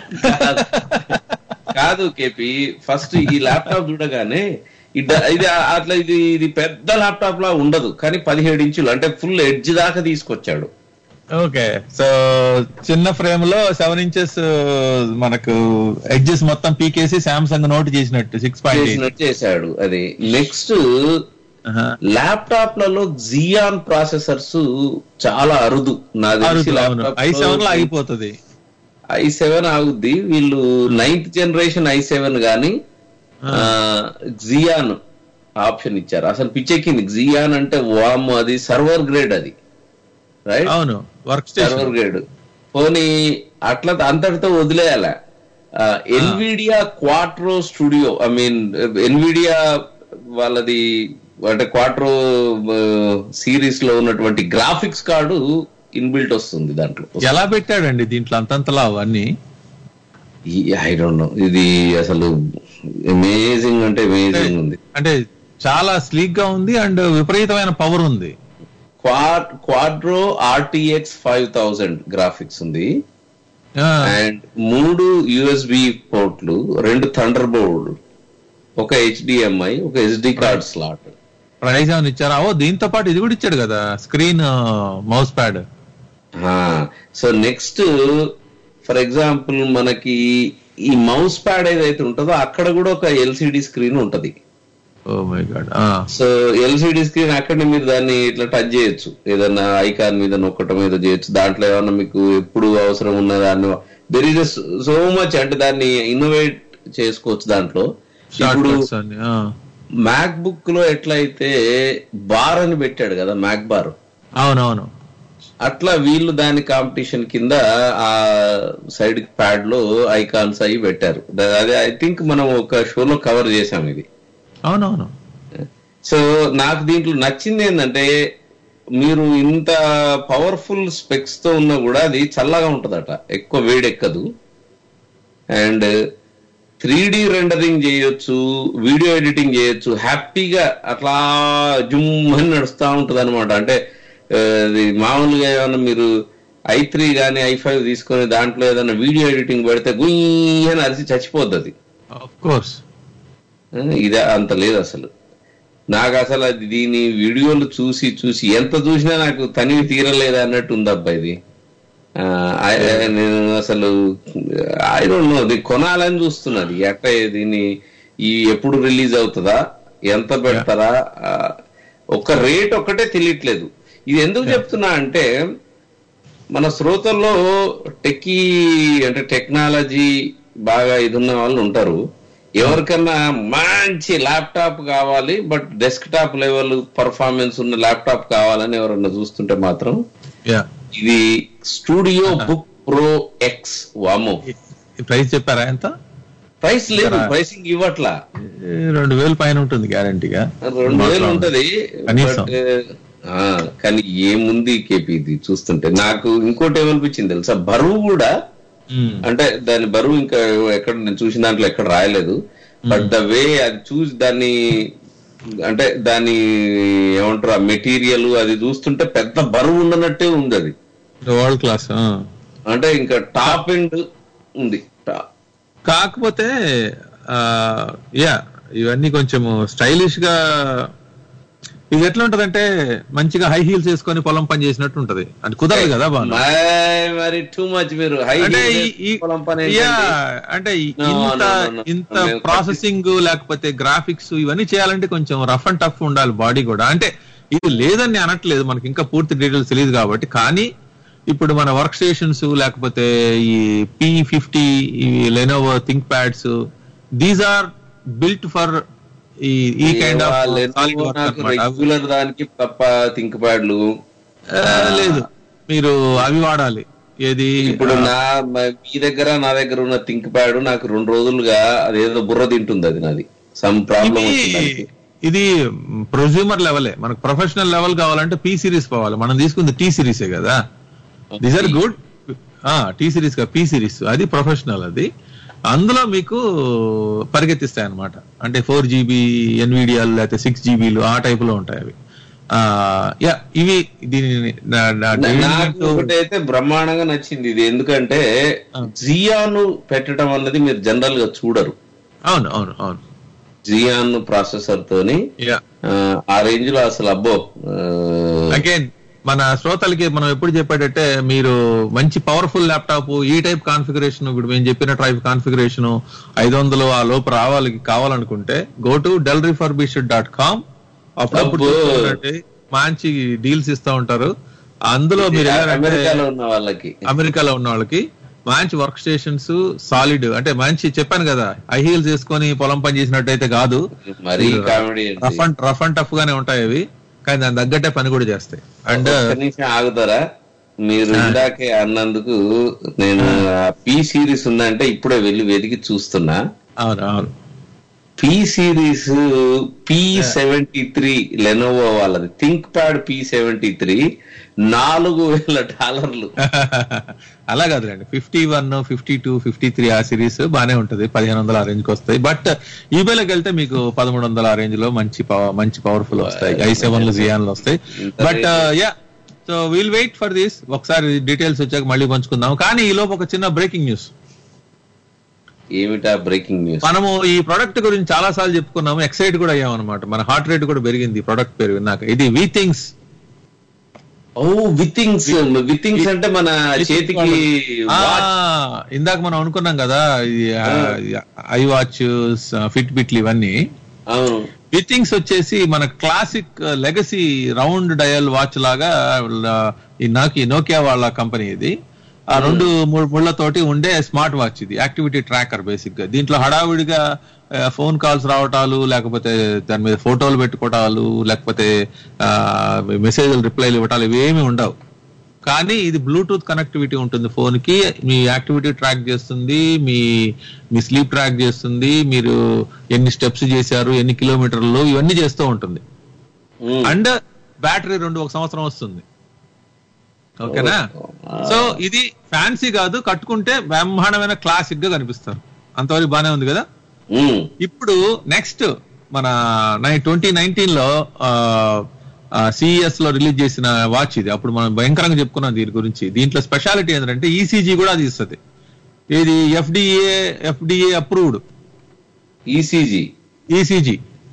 [SPEAKER 4] కాదు కేపి ఫస్ట్ ఈ ల్యాప్టాప్ చూడగానే ఇద్ద- ఇది అట్లా ఇది ఇది పెద్ద ల్యాప్టాప్ లా ఉండదు కానీ పదిహేడు ఇంచులు అంటే ఫుల్ ఎడ్జ్ దాకా తీసుకొచ్చాడు
[SPEAKER 5] ఓకే సో చిన్న ఫ్రేమ్ లో సెవెన్ ఇంచెస్ మనకు ఎడ్జెస్ మొత్తం పీకేసి సామ్సంగ్ నోట్ చేసినట్టు సిక్స్ పాయింట్ ఎయిట్
[SPEAKER 4] చేసినట్టు చేశాడు అది నెక్స్ట్ ల్యాప్టాప్లలో జియాన్ ప్రాసెసర్స్ చాలా అరుదు నా తెలిసి
[SPEAKER 5] ఐ సెవెన్ లో ఆగిపోతుంది
[SPEAKER 4] ఐ సెవెన్ ఆగుద్ది వీళ్ళు నైన్త్ జనరేషన్ ఐ సెవెన్ గాని జియాన్ ఆప్షన్ ఇచ్చారు అసలు పిచ్చెక్కింది జియాన్ అంటే వామ్ అది సర్వర్ గ్రేడ్ అది రైట్
[SPEAKER 5] అవును వర్క్
[SPEAKER 4] సర్వర్
[SPEAKER 5] స్టేషన్
[SPEAKER 4] గ్రేడ్ పోనీ అట్లా అంతటితో వదిలేయాల Nvidia Quadro studio I mean Nvidia వాళ్ళది అంటే క్వాట్రో సిరీస్ లో ఉన్నటువంటి గ్రాఫిక్స్ కార్డు ఇన్బిల్ట్ వస్తుంది దాంట్లో
[SPEAKER 5] ఎలా పెట్టాడండి దీంట్లో అంతంతలా అవన్నీ
[SPEAKER 4] ఐ డోంట్ నో ఇది అసలు అమేజింగ్ అంటే అమేజింగ్ ఉంది
[SPEAKER 5] అంటే చాలా స్లీక్ గా ఉంది అండ్ విపరీతమైన పవర్ ఉంది
[SPEAKER 4] quad Quadro RTX five thousand graphics ఉంది
[SPEAKER 5] ఆ,
[SPEAKER 4] అండ్ మూడు యూఎస్బి పోర్ట్లు రెండు థండర్ బోర్డ్ ఒక హెచ్డిఎంఐ ఒక ఎస్డి కార్డ్ స్లాట్
[SPEAKER 5] ప్రైజ్ ఏమైనా ఇచ్చారా ఓ దీంతో పాటు ఇది కూడా ఇచ్చాడు కదా screen mouse pad
[SPEAKER 4] so next for example మనకి ఈ మౌస్ ప్యాడ్ ఏదైతే ఉంటుందో అక్కడ కూడా ఒక ఎల్సిడి స్క్రీన్ ఉంటది
[SPEAKER 5] oh my God
[SPEAKER 4] so LCD screen అక్కడనే మీరు దాన్ని ఇట్లా టచ్ చేయొచ్చు ఏదన్నా ఐకాన్ మీద నొక్కటం ఏదో చేయొచ్చు దాంట్లో ఏమన్నా మీకు ఎప్పుడు అవసరం ఉన్న దాన్ని దెర్ ఇస్ సో మచ్ అంటే దాన్ని ఇన్నోవేట్ చేసుకోవచ్చు దాంట్లో
[SPEAKER 5] షార్ట్
[SPEAKER 4] ఇప్పుడు
[SPEAKER 5] కట్స్ అన్ని ఆ.
[SPEAKER 4] మ్యాక్ బుక్ లో ఎట్లయితే బార్ అని పెట్టాడు కదా మ్యాక్ బార్
[SPEAKER 5] అవునవును
[SPEAKER 4] అట్లా వీళ్ళు దాని కాంపిటీషన్ కింద ఆ సైడ్ ప్యాడ్ లో ఐకాన్స్ అవి పెట్టారు ద- అదే ఐ థింక్ మనం ఒక షోలో కవర్ చేసాం ఇది
[SPEAKER 5] అవునవును
[SPEAKER 4] సో నాకు దీంట్లో నచ్చింది ఏంటంటే మీరు ఇంత పవర్ఫుల్ స్పెక్స్ తో ఉన్నా కూడా అది చల్లగా ఉంటదట ఎక్కువ వేడెక్కదు అండ్ త్రీ డి రెండరింగ్ చేయొచ్చు వీడియో ఎడిటింగ్ చేయొచ్చు హ్యాపీగా అట్లా జుమ్ అని నడుస్తూ ఉంటది అనమాట అంటే ఆ, అది మామూలుగా ఏమన్నా మీరు ఐ త్రీ కానీ ఐ ఫైవ్ తీసుకొని దాంట్లో ఏదైనా వీడియో ఎడిటింగ్ పెడితే గుయ్యి అని అరిసి చచ్చిపోద్ది అది
[SPEAKER 5] ఆఫ్ కోర్స్
[SPEAKER 4] ఆ, ఇదే అంత లేదు అసలు నాకు అసలు అది దీని వీడియోలు చూసి చూసి ఎంత చూసినా నాకు తనివి తీరలేదు అన్నట్టు ఉంది అబ్బా ఇది ఆ, I- I- నేను అసలు ఐ డోంట్ నో ఇది కొనాలని చూస్తున్నది ఎట్ట దీన్ని ఈ ఎప్పుడు రిలీజ్ అవుతుందా ఎంత పెడతారా ఆ, ఒక రేట్ ఒక్కటే తెలియట్లేదు ఇది ఎందుకు చెప్తున్నా అంటే మన శ్రోతల్లో టెక్కీ అంటే టెక్నాలజీ బాగా ఇదున్న వాళ్ళు ఉంటారు ఎవరికన్నా మంచి ల్యాప్టాప్ కావాలి but desktop level performance ఉన్న ల్యాప్టాప్ కావాలని ఎవరన్నా చూస్తుంటే మాత్రం
[SPEAKER 5] యా
[SPEAKER 4] ఇది స్టూడియో బుక్ ప్రో ఎక్స్ వామో
[SPEAKER 5] ప్రైస్ చెప్పారా ఎంత
[SPEAKER 4] ప్రైస్ లేదు ప్రైసింగ్ ఇవ్వట్లా
[SPEAKER 5] ఏ, రెండు వేలు పైన ఉంటుంది గ్యారంటీగా
[SPEAKER 4] రెండు వేలు ఉంటది
[SPEAKER 5] కనీసం.
[SPEAKER 4] బట్ ఆ, కానీ ఏముంది కేపీ ఇది చూస్తుంటే నాకు ఇంకోటి ఏమనిపించింది తెలుసా బరువు కూడా అంటే దాని బరువు ఇంకా ఎక్కడ నేను చూసిన దాంట్లో ఎక్కడ రాయలేదు బట్ ద వే అది చూసి దాన్ని అంటే దాని ఏమంటారు ఆ మెటీరియల్ అది చూస్తుంటే పెద్ద బరువు ఉన్నట్టే ఉంది అది
[SPEAKER 5] వరల్డ్ క్లాస్
[SPEAKER 4] అంటే ఇంకా టాప్ ఎండ్ ఉంది టా-
[SPEAKER 5] కాకపోతే యా ఇవన్నీ కొంచెం స్టైలిష్ గా ఇది ఎట్లా ఉంటదంటే మంచిగా హై హీల్స్ వేసుకొని పొలం పని చేసినట్టు ఉంటది అంటే కుదరదు కదా బాను
[SPEAKER 4] మై- మరి టూ మచ్ మీరు హై
[SPEAKER 5] అంటే ఈ- ఈ-
[SPEAKER 4] పొలం పని
[SPEAKER 5] యా,
[SPEAKER 4] ఏంటండి?
[SPEAKER 5] అంటే ఈ-
[SPEAKER 4] No,
[SPEAKER 5] ఇంత
[SPEAKER 4] no, no, no.
[SPEAKER 5] ఇంత
[SPEAKER 4] మేము
[SPEAKER 5] ప్రాసెసింగ్ లేకపోతే గ్రాఫిక్స్ ఇవన్నీ చేయాలంటే కొంచెం రఫ్ అండ్ టఫ్ ఉండాలి బాడీ కూడా అంటే ఇది లేదని నేను అనట్లేదు మనకి ఇంకా పూర్తి డీటెయిల్స్ తెలియదు కాబట్టి కానీ ఇప్పుడు మన వర్క్ స్టేషన్స్ లేకపోతే ఈ పి ఫిఫ్టీ ఈ Lenovo ThinkPads these are built for ఈ ఈ కైండ్ ఆఫ్
[SPEAKER 4] వాళ్ళు ఎందుకో నాకు రెగ్యులర్ దానికి తప్ప థింక్ ప్యాడ్లు
[SPEAKER 5] లేదు మీరు అవి వాడాలి ఏది
[SPEAKER 4] ఇప్పుడు నా మ- మీ దగ్గర నా దగ్గర ఉన్న థింక్ ప్యాడ్ నాకు రెండు రోజులుగా అదేదో బుర్ర తింటుంది అది నాది సమ్ ప్రాబ్లం
[SPEAKER 5] ఇది
[SPEAKER 4] వచ్చింది
[SPEAKER 5] ఇది ప్రొజ్యూమర్ లెవెలే మనకు ప్రొఫెషనల్ లెవెల్ కావాలంటే పి సిరీస్ పోవాలి మనం తీసుకుంది టీ సిరీసే కదా these are good T series గా పి సిరీస్ అది ప్రొఫెషనల్ అది అందులో మీకు పరిగెత్తిస్తాయి అనమాట అంటే ఫోర్ జీబీ ఎన్విడియాలు లేకపోతే సిక్స్ జీబీలు ఆ టైప్ లో ఉంటాయి అవి ఆ, యా ఇవి దీని నా- నా daily
[SPEAKER 4] నాకు
[SPEAKER 5] తో-
[SPEAKER 4] ఒకటైతే బ్రహ్మాండంగా నచ్చింది ఇది ఎందుకంటే జియాను పెట్టడం అన్నది మీరు జనరల్ గా చూడరు
[SPEAKER 5] అవును అవును అవును
[SPEAKER 4] జియాన్ ప్రాసెసర్ తోని
[SPEAKER 5] యా
[SPEAKER 4] ఆ, ఆ రేంజ్ లో అసలు అబ్బో ఆ,
[SPEAKER 5] అగైన్ మన శ్రోతలకి మనం ఎప్పుడు చెప్పేటంటే మీరు మంచి పవర్ఫుల్ ల్యాప్టాప్ ఈ టైప్ కాన్ఫిగరేషన్ ఇప్పుడు మేము చెప్పిన టైప్ కాన్ఫిగరేషన్ ఐదు వందలు ఆ లోపు రావాలి కావాలనుకుంటే go to Dell refurbished dot com అప్పుడప్పుడు
[SPEAKER 4] అబ్బో.
[SPEAKER 5] చూస్తుండండి. మంచి డీల్స్ ఇస్తా ఉంటారు అందులో మీరు వెళ్ళారంటే
[SPEAKER 4] అమెరికాలో ఉన్న వాళ్ళకి
[SPEAKER 5] అమెరికాలో ఉన్న వాళ్ళకి మంచి వర్క్ స్టేషన్స్ సాలిడ్ అంటే మంచి చెప్పాను కదా ఐ హీల్స్ వేసుకొని పొలం పని చేసినట్టయితే కాదు
[SPEAKER 4] మరీ కామెడీ ఏంటి?
[SPEAKER 5] Rough and rough and tough గానే ఉంటాయి అవి కానీ దాని తగ్గట్టే పని కూడా చేస్తాయి అండ్
[SPEAKER 4] ఒక్క నిమిషం ఆగుతారా మీరు ఇందాకే అన్నందుకు నేను పి సిరీస్ ఉందంటే ఇప్పుడే వెళ్ళి వెతికి చూస్తున్నా
[SPEAKER 5] అవును అవును
[SPEAKER 4] P series P seventy three Lenovo వాళ్ళది ThinkPad P seventy three నాలుగు వేల డాలర్లు
[SPEAKER 5] అలా కాదులేండి fifty one fifty two fifty three ఆ సిరీస్ బానే ఉంటది పదిహేను వందల ఆ రేంజ్ కి వస్తాయి బట్ ఈబేలోకి వెళ్తే మీకు పదమూడు వందల ఆ రేంజ్ లో మంచి పవ- మంచి పవర్ఫుల్ వస్తాయి ఐ సెవెన్ లో జియాన్లు వస్తాయి
[SPEAKER 4] ఇంత
[SPEAKER 5] but
[SPEAKER 4] rate.
[SPEAKER 5] Yeah so will wait for this ఒకసారి డీటెయిల్స్ వచ్చాక మళ్ళీ పంచుకుందాం కానీ ఈ లోపు ఒక చిన్న బ్రేకింగ్ న్యూస్
[SPEAKER 4] ఏమిటా బ్రేకింగ్ న్యూస్
[SPEAKER 5] మనము ఈ ప్రొడక్ట్ గురించి చాలా సార్లు చెప్పుకున్నాము ఎక్సైట్ కూడా అయ్యాం అనమాట మన హార్ట్ రేట్ కూడా పెరిగింది ప్రొడక్ట్ పేరు విన్నాక ఇది వి థింగ్స్
[SPEAKER 4] ఓ వితింగ్స్ వితింగ్స్ అంటే మన చేతికి watch.
[SPEAKER 5] ఇందాక మనం అనుకున్నాం కదా ఐ వాచ్ ఫిట్ బిట్లు ఇవన్నీ
[SPEAKER 4] అవును
[SPEAKER 5] వితింగ్స్ వచ్చేసి మన classic legacy round dial watch లాగా ఆ, ఈ నాకి నోకియా వాళ్ళ కంపెనీ ఇది ఆ రెండు మూడు ముళ్ళతోటి ఉండే స్మార్ట్ వాచ్ ఇది యాక్టివిటీ ట్రాకర్ బేసిక్ గా దీంట్లో హడావిడిగా ఫోన్ కాల్స్ రావటాలు లేకపోతే దాని మీద ఫోటోలు పెట్టుకోవటాలు లేకపోతే మెసేజ్లు రిప్లైలు ఇవ్వటాలు ఇవేమి ఉండవు కానీ ఇది బ్లూటూత్ కనెక్టివిటీ ఉంటుంది ఫోన్ కి మీ యాక్టివిటీ ట్రాక్ చేస్తుంది మీ మీ స్లీప్ ట్రాక్ చేస్తుంది మీరు ఎన్ని స్టెప్స్ చేశారు ఎన్ని కిలోమీటర్లు ఇవన్నీ చేస్తూ ఉంటుంది
[SPEAKER 4] ఉమ్.
[SPEAKER 5] అండ్ బ్యాటరీ రెండు ఒక సంవత్సరం వస్తుంది ఓకేనా సో ఇది ఫ్యాన్సీ కాదు కట్టుకుంటే బ్రహ్మాండమైన క్లాసిక్ గా కనిపిస్తారు అంతవరకు బానే ఉంది కదా
[SPEAKER 4] ఉమ్.
[SPEAKER 5] ఇప్పుడు నెక్స్ట్ మన ట్వంటీ నైన్టీన్ లో సిఇఎస్ లో రిలీజ్ చేసిన వాచ్ ఇది అప్పుడు మనం భయంకరంగా చెప్పుకున్నాం దీని గురించి దీంట్లో స్పెషాలిటీ ఏంటంటే ఈసీజీ కూడా అది ఇస్తుంది ఇది FDA FDA approved
[SPEAKER 4] ECG
[SPEAKER 5] ECG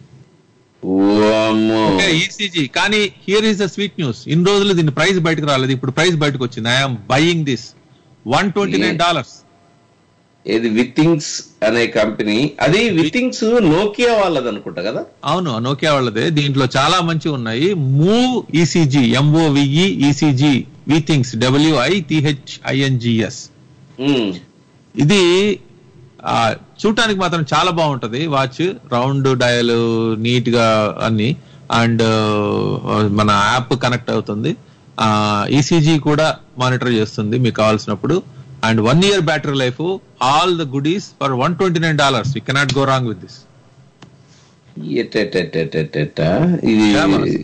[SPEAKER 4] ఓమ్మో
[SPEAKER 5] ఓకే ఈసీజీ కానీ here is the sweet news ఇన్ని రోజులు దీని ప్రైస్ బయటకు రాలేదు ఇప్పుడు ప్రైస్ బయటకు వచ్చింది I'm buying this one twenty nine dollars
[SPEAKER 4] ఇది వితింగ్స్ అనే కంపెనీ అది వితింగ్స్ నోకియా వాళ్ళది అనుకుంటా కదా
[SPEAKER 5] అవును నోకియా వాళ్ళదే దీంట్లో చాలా మంచి ఉన్నాయి move ECG M O V E ECG Withings W I T H I N G S
[SPEAKER 4] um.
[SPEAKER 5] ఇది ఆ, చూడటానికి మాత్రం చాలా బాగుంటది వాచ్ రౌండ్ డయల్ నీట్ గా అన్ని అండ్ మన యాప్ కనెక్ట్ అవుతుంది ఈసీజీ కూడా మానిటర్ చేస్తుంది మీకు కావాల్సినప్పుడు and one year battery life all the goodies for one twenty nine dollars you cannot go wrong with this
[SPEAKER 4] ఎటెటెటెటెటెట. ఇది
[SPEAKER 5] Yeah, boss.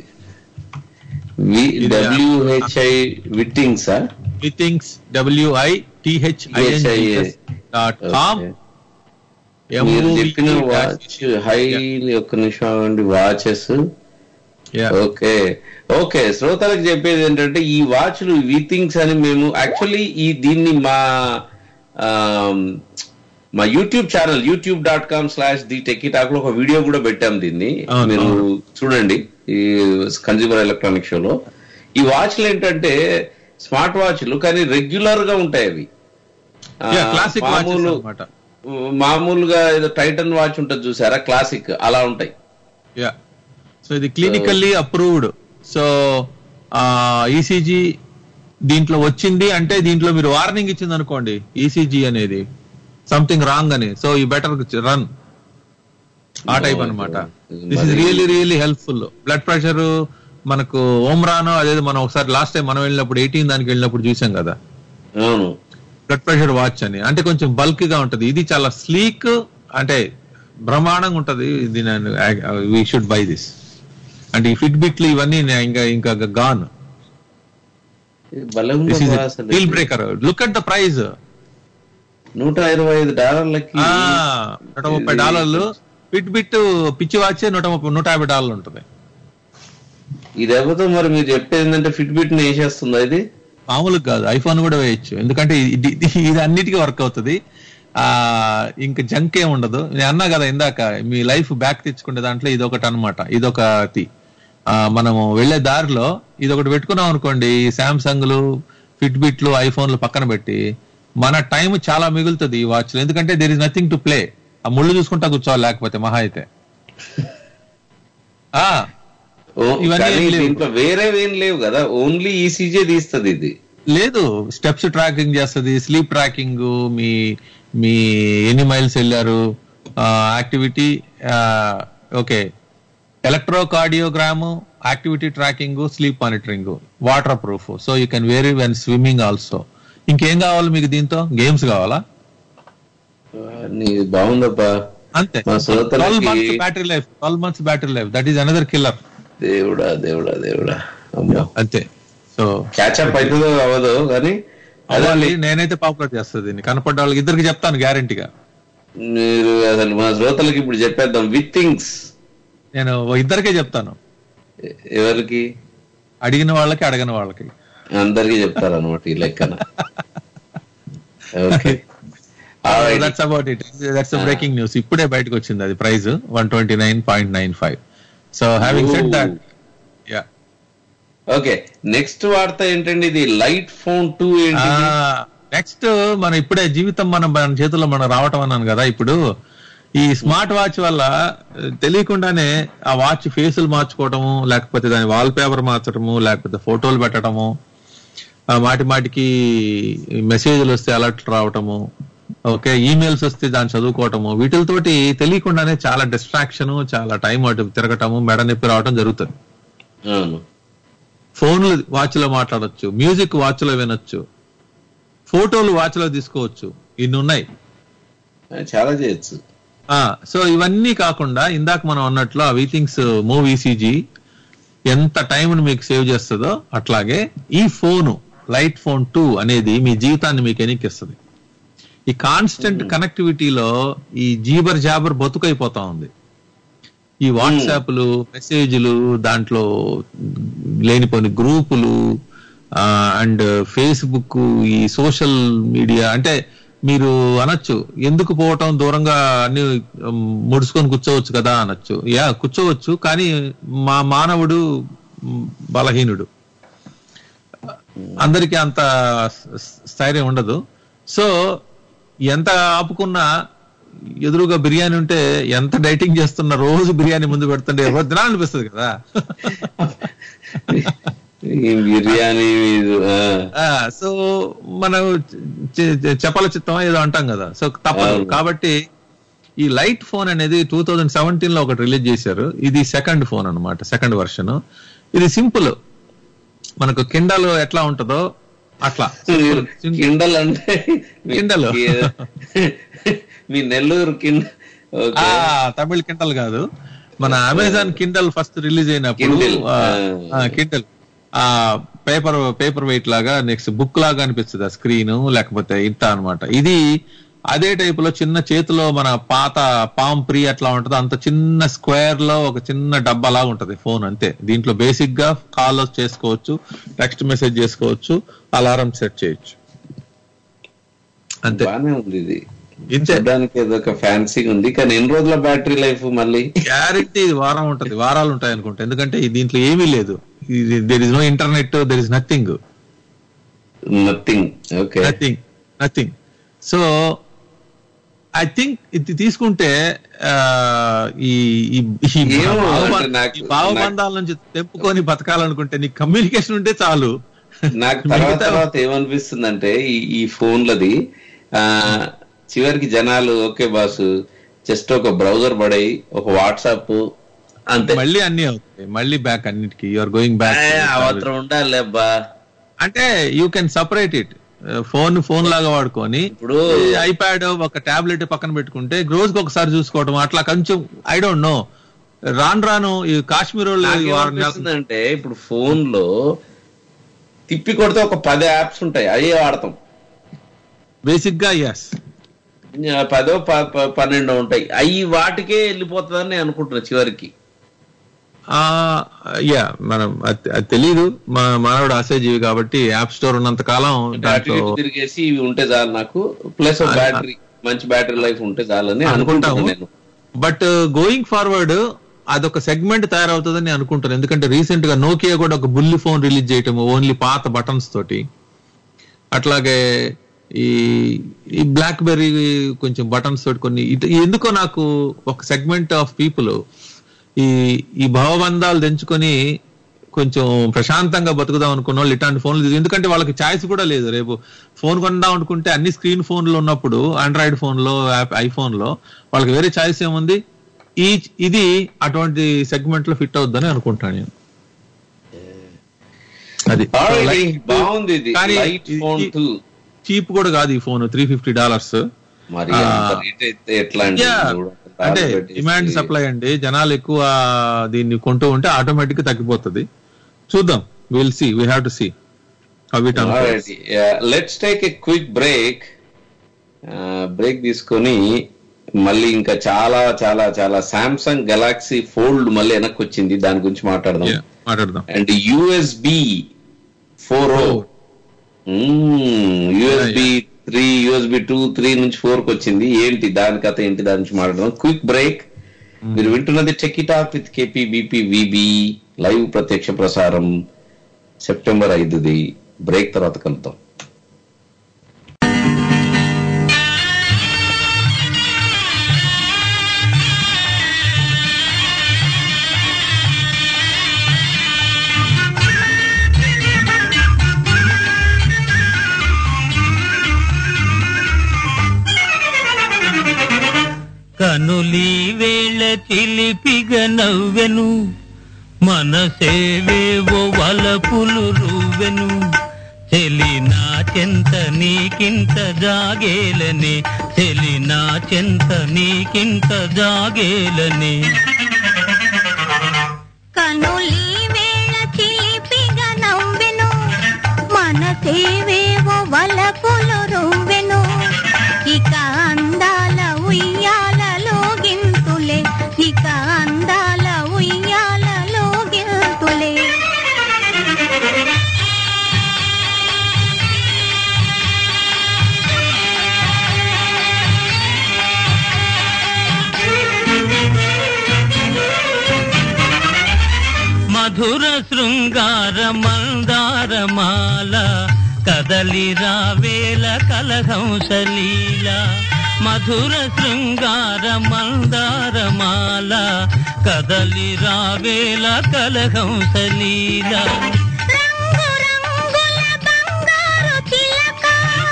[SPEAKER 4] డబ్ల్యూహెచ్ఐ విట్టింగ్సా
[SPEAKER 5] మీటింగ్స్ డబ్ల్యూఐ టిహెచ్ఐఎన్జిఎస్ డాట్ కామ్
[SPEAKER 4] మీరు చెప్పిన వాచ్ హై ఒక్క నిమిషం అండి వాచెస్ ఓకే ఓకే శ్రోతలకు చెప్పేది ఏంటంటే ఈ వాచ్లు వి థింగ్స్ అని మేము యాక్చువల్లీ ఈ దీన్ని మా మా YouTube channel YouTube dot com slash the Techie Talk లో ఒక వీడియో కూడా పెట్టాం దీన్ని
[SPEAKER 5] అవును,
[SPEAKER 4] మీరు
[SPEAKER 5] అవును.
[SPEAKER 4] చూడండి ఈ కన్జ్యూమర్ ఎలక్ట్రానిక్ షోలో ఈ వాచ్లు ఏంటంటే స్మార్ట్ వాచ్లు కానీ రెగ్యులర్ గా ఉంటాయి అవి ఆ,
[SPEAKER 5] క్లాసిక్ వాచెస్
[SPEAKER 4] మామూలు
[SPEAKER 5] అనమాట
[SPEAKER 4] మామూలుగా ఏదో టైటన్ వాచ్ ఉంటుంది చూసారా క్లాసిక్ అలా ఉంటాయి
[SPEAKER 5] యా సో ఇది క్లినికల్లీ అప్రూవ్డ్ సో ఈసీజీ దీంట్లో వచ్చింది అంటే దీంట్లో మీరు వార్నింగ్ ఇచ్చింది అనుకోండి ఈసీజీ అనేది సంథింగ్ రాంగ్ అని సో యూ బెటర్ రన్ ఆ టైప్ అన్నమాట this is really really helpful blood pressure మనకు ఓమ్రానో అదేదో మనం ఒకసారి లాస్ట్ టైం మనం వెళ్ళినప్పుడు ఎయిటీన్ దానికి వెళ్ళినప్పుడు చూసాం కదా
[SPEAKER 4] అవును
[SPEAKER 5] బ్లడ్ ప్రెషర్ వాచ్ అని అంటే కొంచెం బల్క్ గా ఉంటది ఇది చాలా స్లీక్ అంటే బ్రహ్మాండంగా ఉంటది ఇది నేను వీ షుడ్ బై దిస్ అంటే ఈ ఫిట్ బిట్లు ఇవన్నీ నే- ఇంకా ఇంకా గాన్
[SPEAKER 4] భలే
[SPEAKER 5] దిస్
[SPEAKER 4] ఉందబ్బా
[SPEAKER 5] ఇస్
[SPEAKER 4] అసలు.
[SPEAKER 5] Deal breaker look at the price
[SPEAKER 4] నూట ఇరవై ఐదు డాలర్లకి
[SPEAKER 5] నూట ముప్పై డాలర్లు ఫిట్ బిట్ పిచ్చి వాచ్ నూట ముప్పై నూట యాభై డాలర్లు ఉంటుంది
[SPEAKER 4] ఈ దెబ్బతో మరి మీరు చెప్పేది ఏంటంటే ఫిట్ బిట్ ని వేసేస్తుందా ఇది
[SPEAKER 5] మామూలుగా కాదు ఐఫోన్ కూడా వేయచ్చు ఎందుకంటే ఇది ఇది- ఇది అన్నిటికీ వర్క్ అవుతుంది ఆ ఇంకా జంక్ ఏం ఉండదు నేను అన్నా కదా ఇందాక మీ లైఫ్ బ్యాక్ తెచ్చుకునే దాంట్లో ఇది ఒకటి అనమాట ఇదొకటి ఆ, మనము వెళ్లే దారిలో ఇది ఒకటి పెట్టుకున్నాం అనుకోండి శాంసంగ్లు ఫిట్ బిట్లు ఐఫోన్లు పక్కన పెట్టి మన టైం చాలా మిగులుతుంది ఈ వాచ్లో ఎందుకంటే there is nothing to play ఆ ముళ్ళు చూసుకుంటా కూర్చోవాలి లేకపోతే మహా అయితే ఆ
[SPEAKER 4] ఓ,
[SPEAKER 5] ఇవన్నీ
[SPEAKER 4] కానీ
[SPEAKER 5] ఏం లేవు.
[SPEAKER 4] దీంట్లో వేరేవేం లేవు కదా ఓన్లీ ఈసీజే తీస్తుంది ఇది
[SPEAKER 5] లేదు స్టెప్స్ ట్రాకింగ్ చేస్తుంది స్లీప్ ట్రాకింగ్ మీ మీ ఎన్ని మైల్స్ వెళ్ళారు activity okay electrocardiogram activity tracking sleep monitoring waterproof so you can wear when swimming also ఇంకేం కావాలి మీకు దీంతో గేమ్స్ కావాలా
[SPEAKER 4] నీ బాగుందబ్బా
[SPEAKER 5] అంతే
[SPEAKER 4] మా శ్రోతలకి-
[SPEAKER 5] twelve months battery life twelve months battery life that is another killer
[SPEAKER 4] దేవుడా దేవుడా దేవుడా అమ్మో
[SPEAKER 5] అంతే సో
[SPEAKER 4] క్యాచప్ అవుతుందో అవ్వదు కానీ
[SPEAKER 5] అవ్వాలి నేనైతే పాపులర్ చేస్తుంది దీన్ని కనపడ్డ వాళ్ళకి ఇద్దరికి చెప్తాను గ్యారంటీగా
[SPEAKER 4] మీరు అసలు మా శ్రోతలకి ఇప్పుడు చెప్పేద్దాం విత్ థింగ్స్
[SPEAKER 5] నేను ఇద్దరికే చెప్తాను
[SPEAKER 4] ఎవరికి
[SPEAKER 5] అడిగిన వాళ్ళకి అడగని వాళ్ళకి
[SPEAKER 4] అందరికి చెప్తారు అనమాట ఈ లెక్కన okay
[SPEAKER 5] that's about it that's breaking news ఇప్పుడే బయటకు వచ్చింది అది price one twenty nine point nine five so having set that yeah
[SPEAKER 4] okay next వార్త ఏంటండి ఇది లైట్ ఫోన్ టూ ఏంటి
[SPEAKER 5] నెక్స్ట్ మన ఇప్పుడే జీవితం మన మన చేతుల్లో మనం రావటం అన్నాను కదా ఇప్పుడు ఈ స్మార్ట్ వాచ్ వల్ల ఆ, తెలియకుండానే ఆ వాచ్ ఫేసులు మార్చుకోవటము లేకపోతే దాని వాల్ పేపర్ మార్చడము లేకపోతే ఫోటోలు పెట్టడము ఆ, మాటి మాటికి మెసేజ్లు వస్తే అలర్ట్ రావటము ఓకే ఈమెయిల్స్ వస్తే దాన్ని చదువుకోవటము వీటితోటి తెలియకుండానే చాలా డిస్ట్రాక్షన్ చాలా టైం అటు తిరగటము మెడ నొప్పి రావటం జరుగుతుంది
[SPEAKER 4] అవును
[SPEAKER 5] ఫోన్లు వాచ్ లో మాట్లాడొచ్చు మ్యూజిక్ వాచ్ లో వినొచ్చు ఫోటోలు వాచ్ లో తీసుకోవచ్చు ఇన్ని ఉన్నాయి
[SPEAKER 4] చాలా చేయొచ్చు
[SPEAKER 5] ఆ సో ఇవన్నీ కాకుండా ఇందాక మనం అన్నట్లు ఆ వీథింగ్స్ మూవ్ ఈసీజీ ఎంత టైంను మీకు సేవ్ చేస్తుందో అట్లాగే ఈ ఫోను లైట్ ఫోన్ టూ అనేది మీ జీవితాన్ని మీకు ఎనికిస్తుంది ఈ కాన్స్టెంట్ కనెక్టివిటీలో ఈ జీబర్ జాబర్ బతుకైపోతా ఉంది ఈ వాట్సాప్లు మెసేజ్లు దాంట్లో లేనిపోని గ్రూపులు అండ్ ఫేస్బుక్ ఈ సోషల్ మీడియా అంటే మీరు అనొచ్చు ఎందుకు పోవటం దూరంగా అన్ని ఉమ్, ముడుచుకొని కూర్చోవచ్చు కదా అనొచ్చు యా కూర్చోవచ్చు కానీ మా మానవుడు ఉమ్, బలహీనుడు అందరికీ అంత స్- స్థైర్యం ఉండదు సో ఎంత ఆపుకున్నా ఎదురుగా బిర్యానీ ఉంటే ఎంత డైటింగ్ చేస్తున్నా రోజు బిర్యానీ ముందు పెడుతుంటే ఎవరు తినాలనిపిస్తుంది కదా
[SPEAKER 4] ఈ బిర్యానీ ఇది, ఆ,
[SPEAKER 5] ఆ, సో మనం చె- చె- చెప్పల చిత్తం ఏదో అంటాం కదా సో తప్పదు
[SPEAKER 4] అవును.
[SPEAKER 5] కాబట్టి ఈ లైట్ ఫోన్ అనేది టూ థౌజండ్ సెవెంటీన్ లో ఒకటి రిలీజ్ చేశారు ఇది సెకండ్ ఫోన్ అన్నమాట సెకండ్ వర్షన్ ఇది సింపుల్ మనకు కిండల్ ఎట్లా ఉంటుందో అట్లా
[SPEAKER 4] మీరు కిండల్ అంటే మీ-
[SPEAKER 5] కిండల్.
[SPEAKER 4] మీ నెల్లూరు కిండ
[SPEAKER 5] ఆ
[SPEAKER 4] ఓకే
[SPEAKER 5] తమిళ్ కిండల్ కాదు మన అమెజాన్ కిండల్ ఫస్ట్ రిలీజ్ అయినప్పుడు
[SPEAKER 4] Kindle.
[SPEAKER 5] కిండల్ ఆ పేపర్ పేపర్ వెయిట్ లాగా నెక్స్ట్ బుక్ లాగా అనిపిస్తుంది ఆ స్క్రీన్ లేకపోతే ఇంత అన్నమాట ఇది అదే టైప్ లో చిన్న చేతిలో మన పాత పామ్ ప్రీ అట్లా ఉంటది అంత చిన్న స్క్వేర్ లో ఒక చిన్న డబ్బా లాగా ఉంటది ఫోన్ అంతే దీంట్లో బేసిక్ గా కాల్ చేసుకోవచ్చు టెక్స్ట్ మెసేజ్ చేసుకోవచ్చు అలారం సెట్ చేయొచ్చు అంతే
[SPEAKER 4] బానే ఉంది ఇది
[SPEAKER 5] ఇంతే
[SPEAKER 4] చూడడానికి ఏదో ఒక ఫ్యాన్సీగా ఉంది కానీ ఎన్ని రోజుల బ్యాటరీ లైఫ్ మళ్ళీ
[SPEAKER 5] గ్యారెంటీ వారం ఉంటది వారాలు ఉంటాయి అనుకుంటా ఎందుకంటే ఈ దీంట్లో ఏమీ లేదు there is no internet there is nothing
[SPEAKER 4] nothing okay
[SPEAKER 5] nothing nothing so I think ఇది తీసుకుంటే ఆ, ఈ ఈ- ఈ
[SPEAKER 4] ఏమో
[SPEAKER 5] భావబ-
[SPEAKER 4] అంటే నాకు-
[SPEAKER 5] ఈ భావబంధాల నుంచి తెంపుకొని బతకాలనుకుంటే నీకు కమ్యూనికేషన్ ఉంటే చాలు
[SPEAKER 4] నాకు తర్వాత
[SPEAKER 5] మిగతా-
[SPEAKER 4] తర్వాత ఏమనిపిస్తుంది అంటే ఈ ఈ ఫోన్లది ఆ చివరికి జనాలు ఓకే బాసు జస్ట్ ఒక బ్రౌజర్ పడేయి ఒక వాట్సాప్ అంతే
[SPEAKER 5] మళ్ళీ అన్ని అవుతాయి మళ్ళీ బ్యాక్ అన్నిటికి యూఆర్ గోయింగ్ బ్యాక్
[SPEAKER 4] ఏ, అవసరం ఉండాలి అబ్బా
[SPEAKER 5] అంటే you can separate it phone phone లాగా వాడుకొని
[SPEAKER 4] ఇప్పుడు
[SPEAKER 5] ఐప్యాడ్ ఒక టాబ్లెట్ పక్కన పెట్టుకుంటే రోజుకి ఒకసారి చూసుకోవడం అట్లా కొంచెం ఐ డోంట్ నో రాను రాను ఈ కాశ్మీర్ వాళ్ళు ఈ వారం నెల-
[SPEAKER 4] అంటే ఇప్పుడు ఫోన్ లో తిప్పి కొడితే ఒక పది యాప్స్ ఉంటాయి అయ్యే వాడతాం
[SPEAKER 5] బేసిక్ గా ఎస్
[SPEAKER 4] ఆ, పదో ప- ప- పన్నెండో ఉంటాయి అవి వాటికే వెళ్ళిపోతుందని నేను అనుకుంటున్నా చివరికి
[SPEAKER 5] యా మనం అది- అది తెలీదు మా మానవుడు ఆశాజీవి కాబట్టి యాప్ స్టోర్ ఉన్నంత కాలం
[SPEAKER 4] అటు
[SPEAKER 5] దాంట్లో
[SPEAKER 4] ఇటు తిరిగేసి ఇవి ఉంటే చాలు నాకు ప్లస్ బ్యాటరీ మంచి బ్యాటరీ లైఫ్ ఉంటే చాలని
[SPEAKER 5] అనుకుంటాము
[SPEAKER 4] అనుకుంటాను నేను
[SPEAKER 5] బట్ గోయింగ్ ఫార్వర్డ్ అదొక సెగ్మెంట్ తయారవుతుందని అనుకుంటాను ఎందుకంటే రీసెంట్ గా నోకియా కూడా ఒక బుల్లి ఫోన్ రిలీజ్ చేయటం ఓన్లీ పాత బటన్స్ తోటి అట్లాగే ఈ ఈ బ్లాక్ బెర్రీ కొంచెం బటన్స్ తోటి కొన్ని ఇటు- ఎందుకో నాకు ఒక సెగ్మెంట్ ఆఫ్ పీపుల్ ఈ ఈ భావబంధాలు తెంచుకొని కొంచెం ప్రశాంతంగా బతుకుదాం అనుకున్న వాళ్ళు ఇట్లాంటి ఫోన్లు తీసు- ఎందుకంటే వాళ్ళకి ఛాయిస్ కూడా లేదు రేపు ఫోన్ కొందాం అనుకుంటే అన్ని స్క్రీన్ ఫోన్లు ఉన్నప్పుడు ఆండ్రాయిడ్ ఫోన్ లో ఐఫోన్ లో వాళ్ళకి వేరే ఛాయిస్ ఏముంది ఈ ఇది అటువంటి సెగ్మెంట్ లో ఫిట్ అవుద్దని అనుకుంటాను నేను అది
[SPEAKER 4] Alright,
[SPEAKER 5] Light-
[SPEAKER 4] బాగుంది ఇది
[SPEAKER 5] కానీ
[SPEAKER 4] లైట్ ఫోన్ టూ
[SPEAKER 5] చీప్ కూడా కాదు ఈ ఫోన్ త్రీ ఫిఫ్టీ డాలర్స్
[SPEAKER 4] మరి
[SPEAKER 5] ఆ,
[SPEAKER 4] అంత రేట్ అయితే ఎట్లా అండి
[SPEAKER 5] Yeah.
[SPEAKER 4] చూడు, అంత
[SPEAKER 5] అంటే
[SPEAKER 4] ఆర్డర్ పెట్టేసి-
[SPEAKER 5] డిమాండ్ సప్లై అండి జనాలు ఎక్కువ దీన్ని కొంటూ ఉంటే ఆటోమేటిక్ గా తగ్గిపోతుంది చూద్దాం will see we have to see
[SPEAKER 4] Alright, yeah, let's take a quick break. Break తీసుకొని మళ్ళీ ఇంకా చాలా చాలా చాలా సామ్సంగ్ గెలాక్సీ ఫోల్డ్ మళ్ళీ వెనక్కి వచ్చింది దాని గురించి మాట్లాడదాం
[SPEAKER 5] మాట్లాడదాం
[SPEAKER 4] and USB four oh USB three USB two three నుంచి ఫోర్ కి వచ్చింది ఏంటి దాని కథ ఏంటి దాని నుంచి మాట్లాడదాం క్విక్ బ్రేక్ మీరు వింటున్నది Tech Talk with KP BP VB live ప్రత్యక్ష ప్రసారం సెప్టెంబర్ ఐదుది బ్రేక్ తర్వాత కలుద్దాం
[SPEAKER 8] కనులి వేళ చిలిపిగ నవ్వెను మనసేవేవో వలపులు రువ్వెను చెలి నా చెంత నీకింత జాగేలని చెలి నా చెంత నీకింత జాగేలని
[SPEAKER 9] కనులి వేళ చిలిపిగా నవ్వెను మనసేవేవో వలపులు రువ్వెను ఇక అందాల ఉయ్యాలలో గింతులే ఇక అందాల ఉయ్యాలలో గింతులే
[SPEAKER 8] మధుర శృంగార మందారమాల కదలి రావేల కలహంసలీల మధుర శృంగార మందారమాల కదలి రావేల కలహంసలీల
[SPEAKER 9] రంగు రంగుల బంగారు చిలక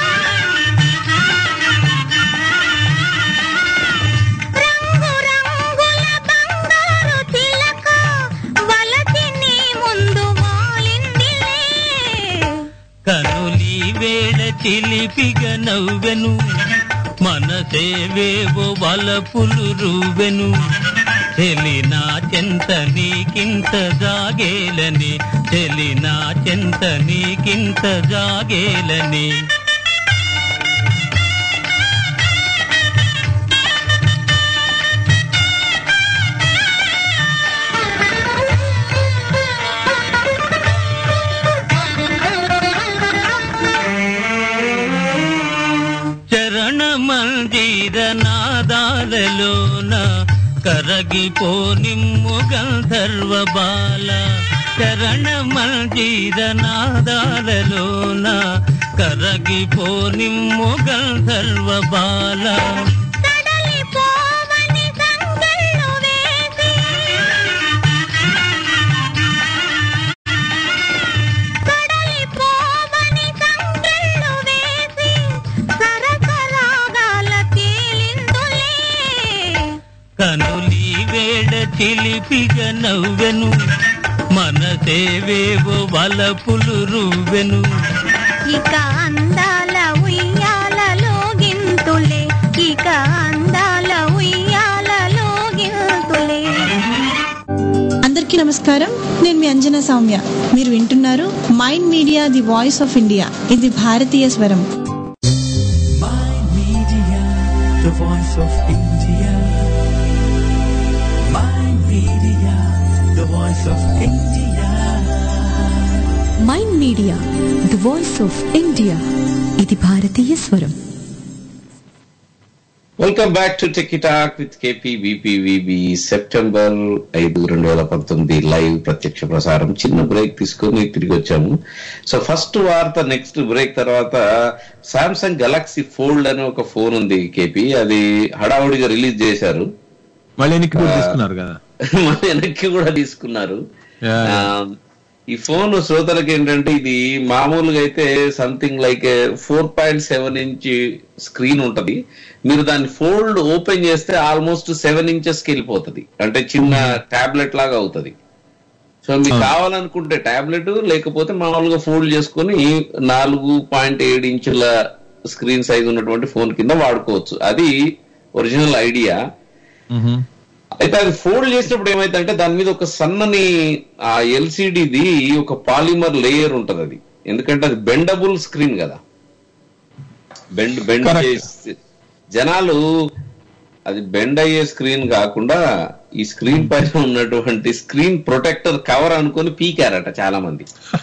[SPEAKER 9] రంగు రంగుల బంగారు చిలక వలచి నీ ముందు వాలిందిలే
[SPEAKER 8] కనులి వేళ చిలిపిగ నవ్వెను మనసేవేవో వలపులు రువెను చెలినా చెంత నీకింత జాగేలని చెలినా చెంత నీకింత జాగేలని చరణ మంజీర నాదాలలోన కరగిపో నిమ్ము గంధర్వ బాల చరణ మంజీర నాదాలలోన కరగిపో నిమ్ము గంధర్వ బాల
[SPEAKER 9] సడలిపోవని సంకెళ్ళు వేసి సడలిపోవని సంకెళ్ళు వేసి సరసరాగాల తేలిందులే
[SPEAKER 8] కనులి వేడ చిలిపిగ నవ్వెను మనసేవేవో వలపులు రువ్వెను
[SPEAKER 9] ఇక అందాల ఉయ్యాలలో గింతులే ఇక అందాల ఉయ్యాలలో గింతులే
[SPEAKER 10] అందరికీ నమస్కారం నేను మీ అంజనా సౌమ్య మీరు వింటున్నారు Mind Media the voice of India ఇది భారతీయ స్వరం
[SPEAKER 1] Mind Media, the voice of India. Mind Media, the voice of India.
[SPEAKER 2] Mind Media the voice of India ఇది భారతీయ స్వరం
[SPEAKER 4] welcome back to Tech Talk with KP BPVB September ఐదు రెండు వేల పంతొమ్మిది లైవ్ ప్రత్యక్ష ప్రసారం చిన్న బ్రేక్ తీసుకొని తిరిగి వచ్చాము సో ఫస్ట్ వార్త నెక్స్ట్ బ్రేక్ తర్వాత సామ్సంగ్ గెలాక్సీ ఫోల్డ్ అనే ఒక ఫోన్ ఉంది కేపీ అది హడావుడిగా రిలీజ్ చేశారు
[SPEAKER 5] మళ్ళీ ఎన్నిక కూడా తీసుకున్నారు కదా
[SPEAKER 4] మన వెనక్కి కూడా తీసుకున్నారు
[SPEAKER 5] Yeah, yeah.
[SPEAKER 4] ఆ, ఈ ఫోన్ శ్రోతలకు ఏంటంటే ఇది మామూలుగా అయితే something like four point seven inch screen ఉంటది మీరు దాన్ని ఫోల్డ్ ఓపెన్ చేస్తే ఆల్మోస్ట్ సెవెన్ ఇంచెస్ కి వెళ్ళిపోతుంది అంటే చిన్న టాబ్లెట్ లాగా అవుతుంది సో మీకు కావాలనుకుంటే టాబ్లెట్ లేకపోతే మామూలుగా ఫోల్డ్ చేసుకొని నాలుగు పాయింట్ ఏడు ఇంచుల స్క్రీన్ సైజ్ ఉన్నటువంటి ఫోన్ కింద వాడుకోవచ్చు అది ఒరిజినల్ ఐడియా
[SPEAKER 5] మ్హూ.
[SPEAKER 4] అయితే అది ఫోల్డ్ చేసినప్పుడు ఏమైందంటే దాని మీద ఒక సన్నని ఆ ఎల్సిడిది ఒక పాలిమర్ లేయర్ ఉంటది అది ఎందుకంటే అది బెండబుల్ స్క్రీన్ కదా బెండ్ బెండ్
[SPEAKER 5] Correct.
[SPEAKER 4] చేసి జనాలు అది బెండ్ అయ్యే స్క్రీన్ కాకుండా ఈ స్క్రీన్ పైన ఉన్నటువంటి స్క్రీన్ ప్రొటెక్టర్ కవర్ అనుకొని పీకారట చాలా మంది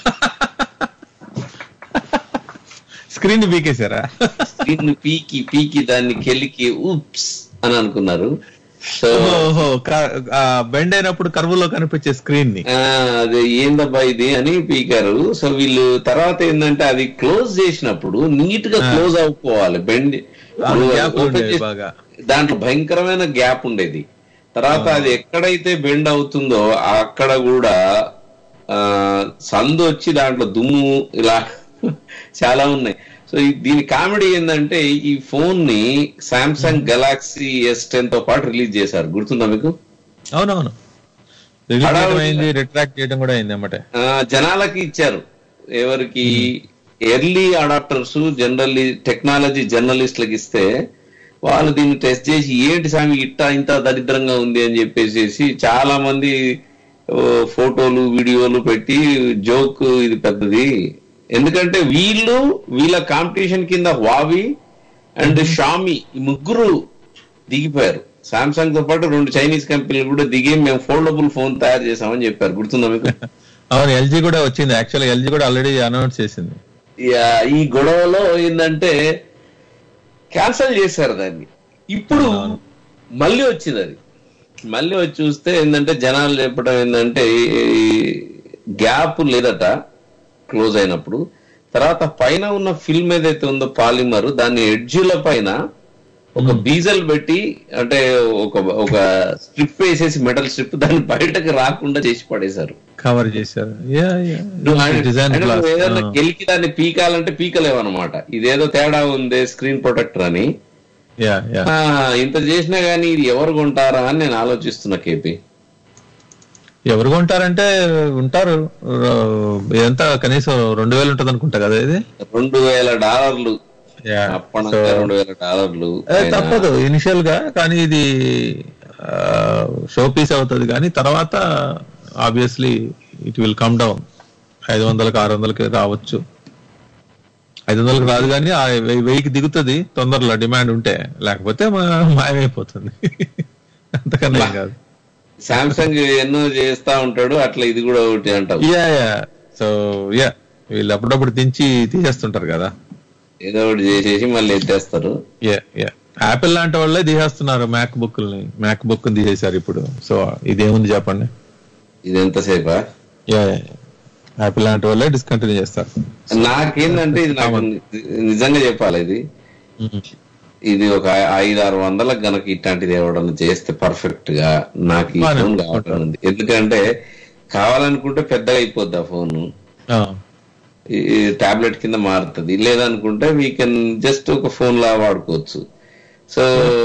[SPEAKER 5] స్క్రీన్ బీకేశారా
[SPEAKER 4] స్క్రీన్ పీకి పీకి దాన్ని కెలికి ఉప్స్ అని అనుకున్నారు సో
[SPEAKER 5] ఓహో బెండ్ అయినప్పుడు కర్వులో కనిపించే స్క్రీన్ ని
[SPEAKER 4] ఆ, అది ఏందబ్బా ఇది అని పీకారు సో వీళ్ళు తర్వాత ఏంటంటే అది క్లోజ్ చేసినప్పుడు నీట్ గా క్లోజ్ అవ్వుకోవాలి బెండ్
[SPEAKER 5] ఆ, gap
[SPEAKER 4] ఓపెన్
[SPEAKER 5] ఉండేది
[SPEAKER 4] చేసి-
[SPEAKER 5] బాగా.
[SPEAKER 4] దాంట్లో భయంకరమైన గ్యాప్ ఉండేది తర్వాత అది ఎక్కడైతే బెండ్ అవుతుందో అక్కడ కూడా ఆ సందు వచ్చి దాంట్లో దుమ్ము ఇలా చాలా ఉన్నాయి సో ఈ- దీని కామెడీ ఏంటంటే ఈ ఫోన్ ని సామ్సంగ్ గెలాక్సీ ఎస్ టెన్ తో పాటు రిలీజ్ చేశారు గుర్తుందా మీకు
[SPEAKER 5] అవునవును రిలీజ్ చేయడం
[SPEAKER 4] హడావుడిగా.
[SPEAKER 5] అయింది రిట్రాక్ట్ చేయడం కూడా అయింది అన్నమాట
[SPEAKER 4] ఆ, జనాలకి ఇచ్చారు ఎవరికి ఎర్లీ అడాప్టర్స్ జనరల్లీ టెక్నాలజీ జర్నలిస్టులకు ఇస్తే వాళ్ళు దీన్ని టెస్ట్ చేసి ఏంటి స్వామి ఇట్ట ఇంత దరిద్రంగా ఉంది అని చెప్పేసి చాలా మంది ఓ, ఫోటోలు వీడియోలు పెట్టి జోక్ ఇది పెద్దది ఎందుకంటే వీళ్ళు వీళ్ళ కాంపిటీషన్ కింద వావి అండ్ షామి ఈ ముగ్గురు దిగిపోయారు సామ్సంగ్ తో పాటు రెండు చైనీస్ కంపెనీలు కూడా దిగి మేము ఫోల్డబుల్ ఫోన్ తయారు చేసామని చెప్పారు గుర్తుందా మీకు
[SPEAKER 5] అవును ఎల్జీ కూడా వచ్చింది యాక్చువల్ ఎల్జీ కూడా ఆల్రెడీ అనౌన్స్ చేసింది
[SPEAKER 4] యా, ఈ గొడవలో ఏంటంటే క్యాన్సిల్ చేశారు దాన్ని ఇప్పుడు మళ్ళీ వచ్చింది అది మళ్ళీ వచ్చి చూస్తే ఏంటంటే జనాలు చెప్పడం ఏంటంటే గ్యాప్ లేదట క్లోజ్ అయినప్పుడు తర్వాత పైన ఉన్న ఫిల్మ్ ఏదైతే ఉందో పాలిమర్ దాన్ని ఎడ్జుల పైన ఒక బీజల్ పెట్టి అంటే ఒక ఒక స్ట్రిప్ వేసేసి మెటల్ స్ట్రిప్ దాన్ని బయటకు రాకుండా చేసి పడేశారు
[SPEAKER 5] కవర్ చేశారు యా యా
[SPEAKER 4] నువ్వు ఆయన-
[SPEAKER 5] డిజైన్
[SPEAKER 4] అంటే
[SPEAKER 5] క్లాస్
[SPEAKER 4] నువ్వు ఏదైనా గెలికి దాన్ని పీకాలంటే పీకలేవు అనమాట ఇదేదో తేడా ఉంది స్క్రీన్ ప్రొటెక్టర్ అని
[SPEAKER 5] యా యా
[SPEAKER 4] ఆ, ఇంత చేసినా గానీ ఇది ఎవరు కొంటారా అని నేను ఆలోచిస్తున్నా కేపీ
[SPEAKER 5] ఎవరు కొంటారంటే ఉంటారు ఎంత కనీసం రెండు వేలు ఉంటది అనుకుంటా కదా ఇది
[SPEAKER 4] రెండు వేల డాలర్లు
[SPEAKER 5] Yeah.
[SPEAKER 4] అప్పనంగా
[SPEAKER 5] So-
[SPEAKER 4] రెండు వేల డాలర్లు
[SPEAKER 5] ఏ,
[SPEAKER 4] ఆయన-
[SPEAKER 5] తప్పదు ఇనిషియల్ గా కానీ ఇది షో పీస్ అవుతుంది కానీ తర్వాత obviously it will come down ఐదు వందలకి ఆరు వందలకి రావచ్చు ఐదు వందలకి రాదు కానీ ఆ వెయ్యి- వెయ్యికి దిగుతుంది తొందరలో డిమాండ్ ఉంటే లేకపోతే మా- మాయమైపోతుంది అంతకన్నా ఏం కాదు
[SPEAKER 4] సామ్సంగ్ ఎన్నో చేస్తా ఉంటాడు అట్లా ఇది కూడా ఒకటి అంటావు
[SPEAKER 5] యా యా సో యా వీళ్ళు అప్పుడప్పుడు దించి తీసేస్తుంటారు కదా
[SPEAKER 4] ఏదో ఒకటి చేసేసి మళ్ళీ ఎత్తేస్తారు
[SPEAKER 5] యా యా యాపిల్ లాంటి వాళ్ళే తీసేస్తున్నారు మ్యాక్ బుక్ని మ్యాక్ బుక్ తీసేశారు ఇప్పుడు సో ఇదేముంది చెప్పండి
[SPEAKER 4] ఇది ఎంతసేపా
[SPEAKER 5] యా యాపిల్ లాంటి వాళ్ళే డిస్కంటిన్యూ చేస్తారు
[SPEAKER 4] నాకేందంటే ఇది నాకు నిజంగా చెప్పాలి ఇది ఇది ఒక ఐదు ఆరు వందలకు గనక ఇట్లాంటిది ఎవడన్నా చేస్తే పర్ఫెక్ట్ గా నాకు ఈ
[SPEAKER 5] బానే
[SPEAKER 4] ఫోన్
[SPEAKER 5] ఉంది.
[SPEAKER 4] కావాలని ఉంది ఎందుకంటే కావాలనుకుంటే పెద్దగా అయిపోద్ది ఆ ఫోన్
[SPEAKER 5] ఆ,
[SPEAKER 4] టాబ్లెట్ కింద మారుతుంది లేదనుకుంటే వీ కెన్ జస్ట్ ఒక ఫోన్ లా వాడుకోవచ్చు సో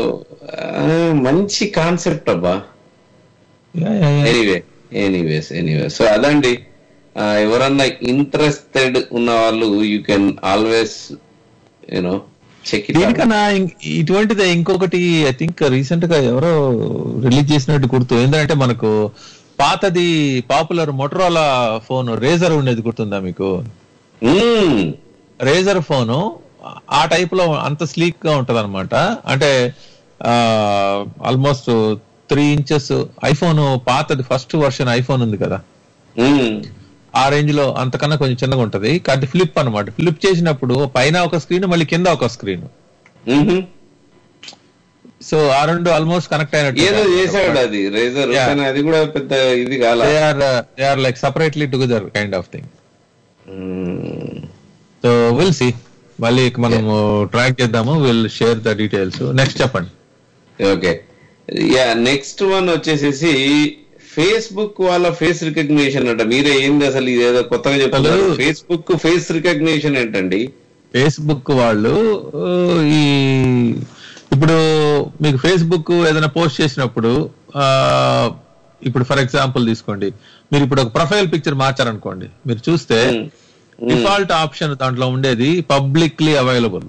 [SPEAKER 4] మంచి కాన్సెప్ట్ అబ్బా
[SPEAKER 5] yeah, yeah, yeah.
[SPEAKER 4] Anyway anyways anyway so అదండి ఆ, ఎవరన్నా ఇంట్రెస్టెడ్ ఉన్న వాళ్ళు you can always you know check it
[SPEAKER 5] దీనికన్నా ఇం- ఇటువంటిదే ఇంకొకటి ఐ థింక్ రీసెంట్ గా ఎవరో రిలీజ్ చేసినట్టు గుర్తు ఏంటంటే మనకు పాతది పాపులర్ మొటరోలా ఫోన్ రేజర్ ఉండేది గుర్తుందా మీకు రేజర్ ఫోను ఆ టైప్ లో అంత స్లీక్ గా ఉంటది అనమాట అంటే ఆల్మోస్ట్ త్రీ ఇంచెస్ ఐఫోన్ పాతది ఫస్ట్ వర్షన్ ఐఫోన్ ఉంది కదా ఆ రేంజ్ లో అంతకన్నా కొంచెం చిన్నగా ఉంటది అది ఫ్లిప్ అన్నమాట ఫ్లిప్ చేసినప్పుడు పైన ఒక స్క్రీన్ మళ్ళీ కింద ఒక స్క్రీన్ సో ఆ రెండు ఆల్మోస్ట్ కనెక్ట్ అయినట్టు
[SPEAKER 4] ఏదో చేశాడు అది రేజర్
[SPEAKER 5] Yeah.
[SPEAKER 4] కానీ అది కూడా పెద్ద ఇది కాల
[SPEAKER 5] they are they are like separately together kind of thing so will see మళ్ళీ మనము ట్రాక్ చేద్దాము will share the details next చెప్పండి
[SPEAKER 4] ఓకే యా నెక్స్ట్ వన్ వచ్చేసేసి ఫేస్బుక్ వాళ్ళ ఫేస్ రికగ్నిషన్ అంట మీరే ఏంది అసలు ఇదేదో కొత్తగా చెప్తున్నారు
[SPEAKER 5] అసలు-
[SPEAKER 4] ఫేస్బుక్ ఫేస్ రికగ్నిషన్ ఏంటండి
[SPEAKER 5] ఫేస్బుక్ వాళ్ళు ఆ, ఈ ఇప్పుడు మీకు ఫేస్బుక్ ఏదైనా పోస్ట్ చేసినప్పుడు ఆ, ఇప్పుడు ఫర్ ఎగ్జాంపుల్ తీసుకోండి మీరు ఇప్పుడు ఒక ప్రొఫైల్ పిక్చర్ మార్చారనుకోండి మీరు చూస్తే డిఫాల్ట్ ఆప్షన్ దాంట్లో ఉండేది పబ్లిక్లీ అవైలబుల్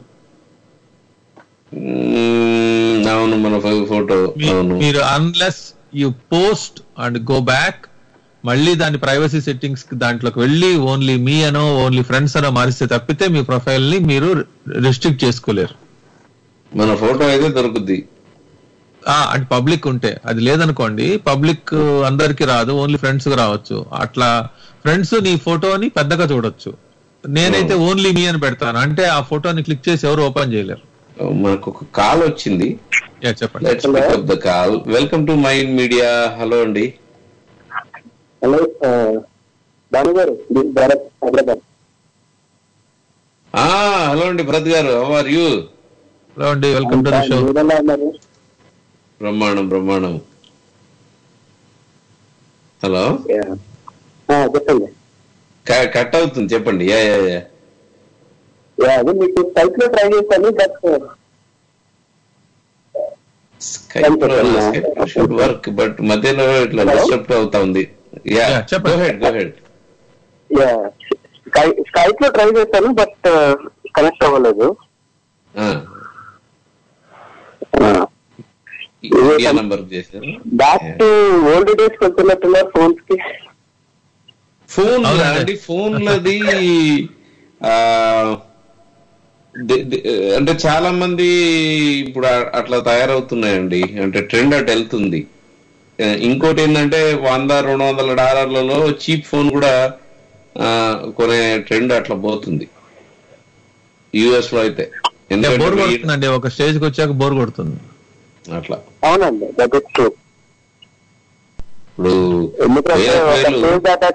[SPEAKER 4] మ్మ్, అవును మన ఫోటో అవును
[SPEAKER 5] మీరు unless you post and go back మళ్ళీ దాని ప్రైవసీ సెట్టింగ్స్ దాంట్లోకి వెళ్ళి ఓన్లీ మీ అనో ఓన్లీ ఫ్రెండ్స్ అనో మారిస్తే తప్పితే మీ ప్రొఫైల్ ని మీరు రిస్ట్రిక్ట్ చేసుకోలేరు
[SPEAKER 4] మన ఫోటో అయితే దొరుకుద్ది
[SPEAKER 5] ఆ, అంటే పబ్లిక్ ఉంటే అది లేదనుకోండి పబ్లిక్ అందరికి రాదు ఓన్లీ ఫ్రెండ్స్ రావచ్చు అట్లా ఫ్రెండ్స్ నీ ఫోటోని పెద్దగా చూడొచ్చు నేనైతే ఓన్లీ మీ అని పెడతాను అంటే ఆ ఫోటోని క్లిక్ చేసి ఎవరు ఓపెన్ చేయలేరు
[SPEAKER 4] మనకు ఒక కాల్ వచ్చింది
[SPEAKER 5] యా, చెప్పండి
[SPEAKER 4] let's pick up the call welcome to Mind Media hello అండి
[SPEAKER 11] హలో దాని గారు భారత్ హైదరాబాద్
[SPEAKER 4] ఆ హలో అండి భరత్ గారు హౌ ఆర్ యూ
[SPEAKER 5] హలో అండి వెల్కమ్ టు ద షో
[SPEAKER 11] మీరెలా ఉన్నారు
[SPEAKER 4] బ్రహ్మాండం బ్రహ్మాండం హలో
[SPEAKER 11] ఆ, చెప్పండి
[SPEAKER 4] కట్ అవుతుంది చెప్పండి యా యా యా
[SPEAKER 11] యా, అదే మీకు సైట్ లో ట్రై చేశాను బట్
[SPEAKER 4] షుడ్ వర్క్ బట్ మధ్యలో ఇట్లా డిస్టర్బ్ అవుతా ఉంది యా
[SPEAKER 5] Yeah, చెప్పండి.
[SPEAKER 4] Go ahead go ahead
[SPEAKER 11] yeah Skype లో ట్రై చేశాను బట్ కనెక్ట్ అవ్వలేదు
[SPEAKER 4] ఇండియా నంబర్ చేశారు
[SPEAKER 11] బ్యాక్ టు ఓల్డ్ డేస్ వెళ్తున్నట్టున్నారు ఫోన్స్ కి
[SPEAKER 4] ఫోన్
[SPEAKER 5] అవునండి.
[SPEAKER 4] అండి ఫోన్లది ఆ, ది- ది- అంటే చాలా మంది ఇప్పుడు ఆ- అట్లా తయారవుతున్నాయండి అంటే ట్రెండ్ అటు వెళ్తుంది ఆ, ఇంకోటి ఏంటంటే వంద రెండు వందల డాలర్లలో చీప్ ఫోన్ కూడా ఆ, కొనే ట్రెండ్ అట్లా పోతుంది యుఎస్ లో అయితే
[SPEAKER 5] బోర్
[SPEAKER 4] ఎందుకంటే
[SPEAKER 5] కొడుతుందండి ఒక స్టేజ్ కి వచ్చాక బోర్ కొడుతుంది
[SPEAKER 4] అట్లా
[SPEAKER 11] అవునండి దట్ ఇస్ ట్రూ
[SPEAKER 4] ఇప్పుడు
[SPEAKER 11] ఎందుకంటే
[SPEAKER 4] వేల
[SPEAKER 11] ఒక
[SPEAKER 4] వేలు
[SPEAKER 11] స్టేజ్ దాటాక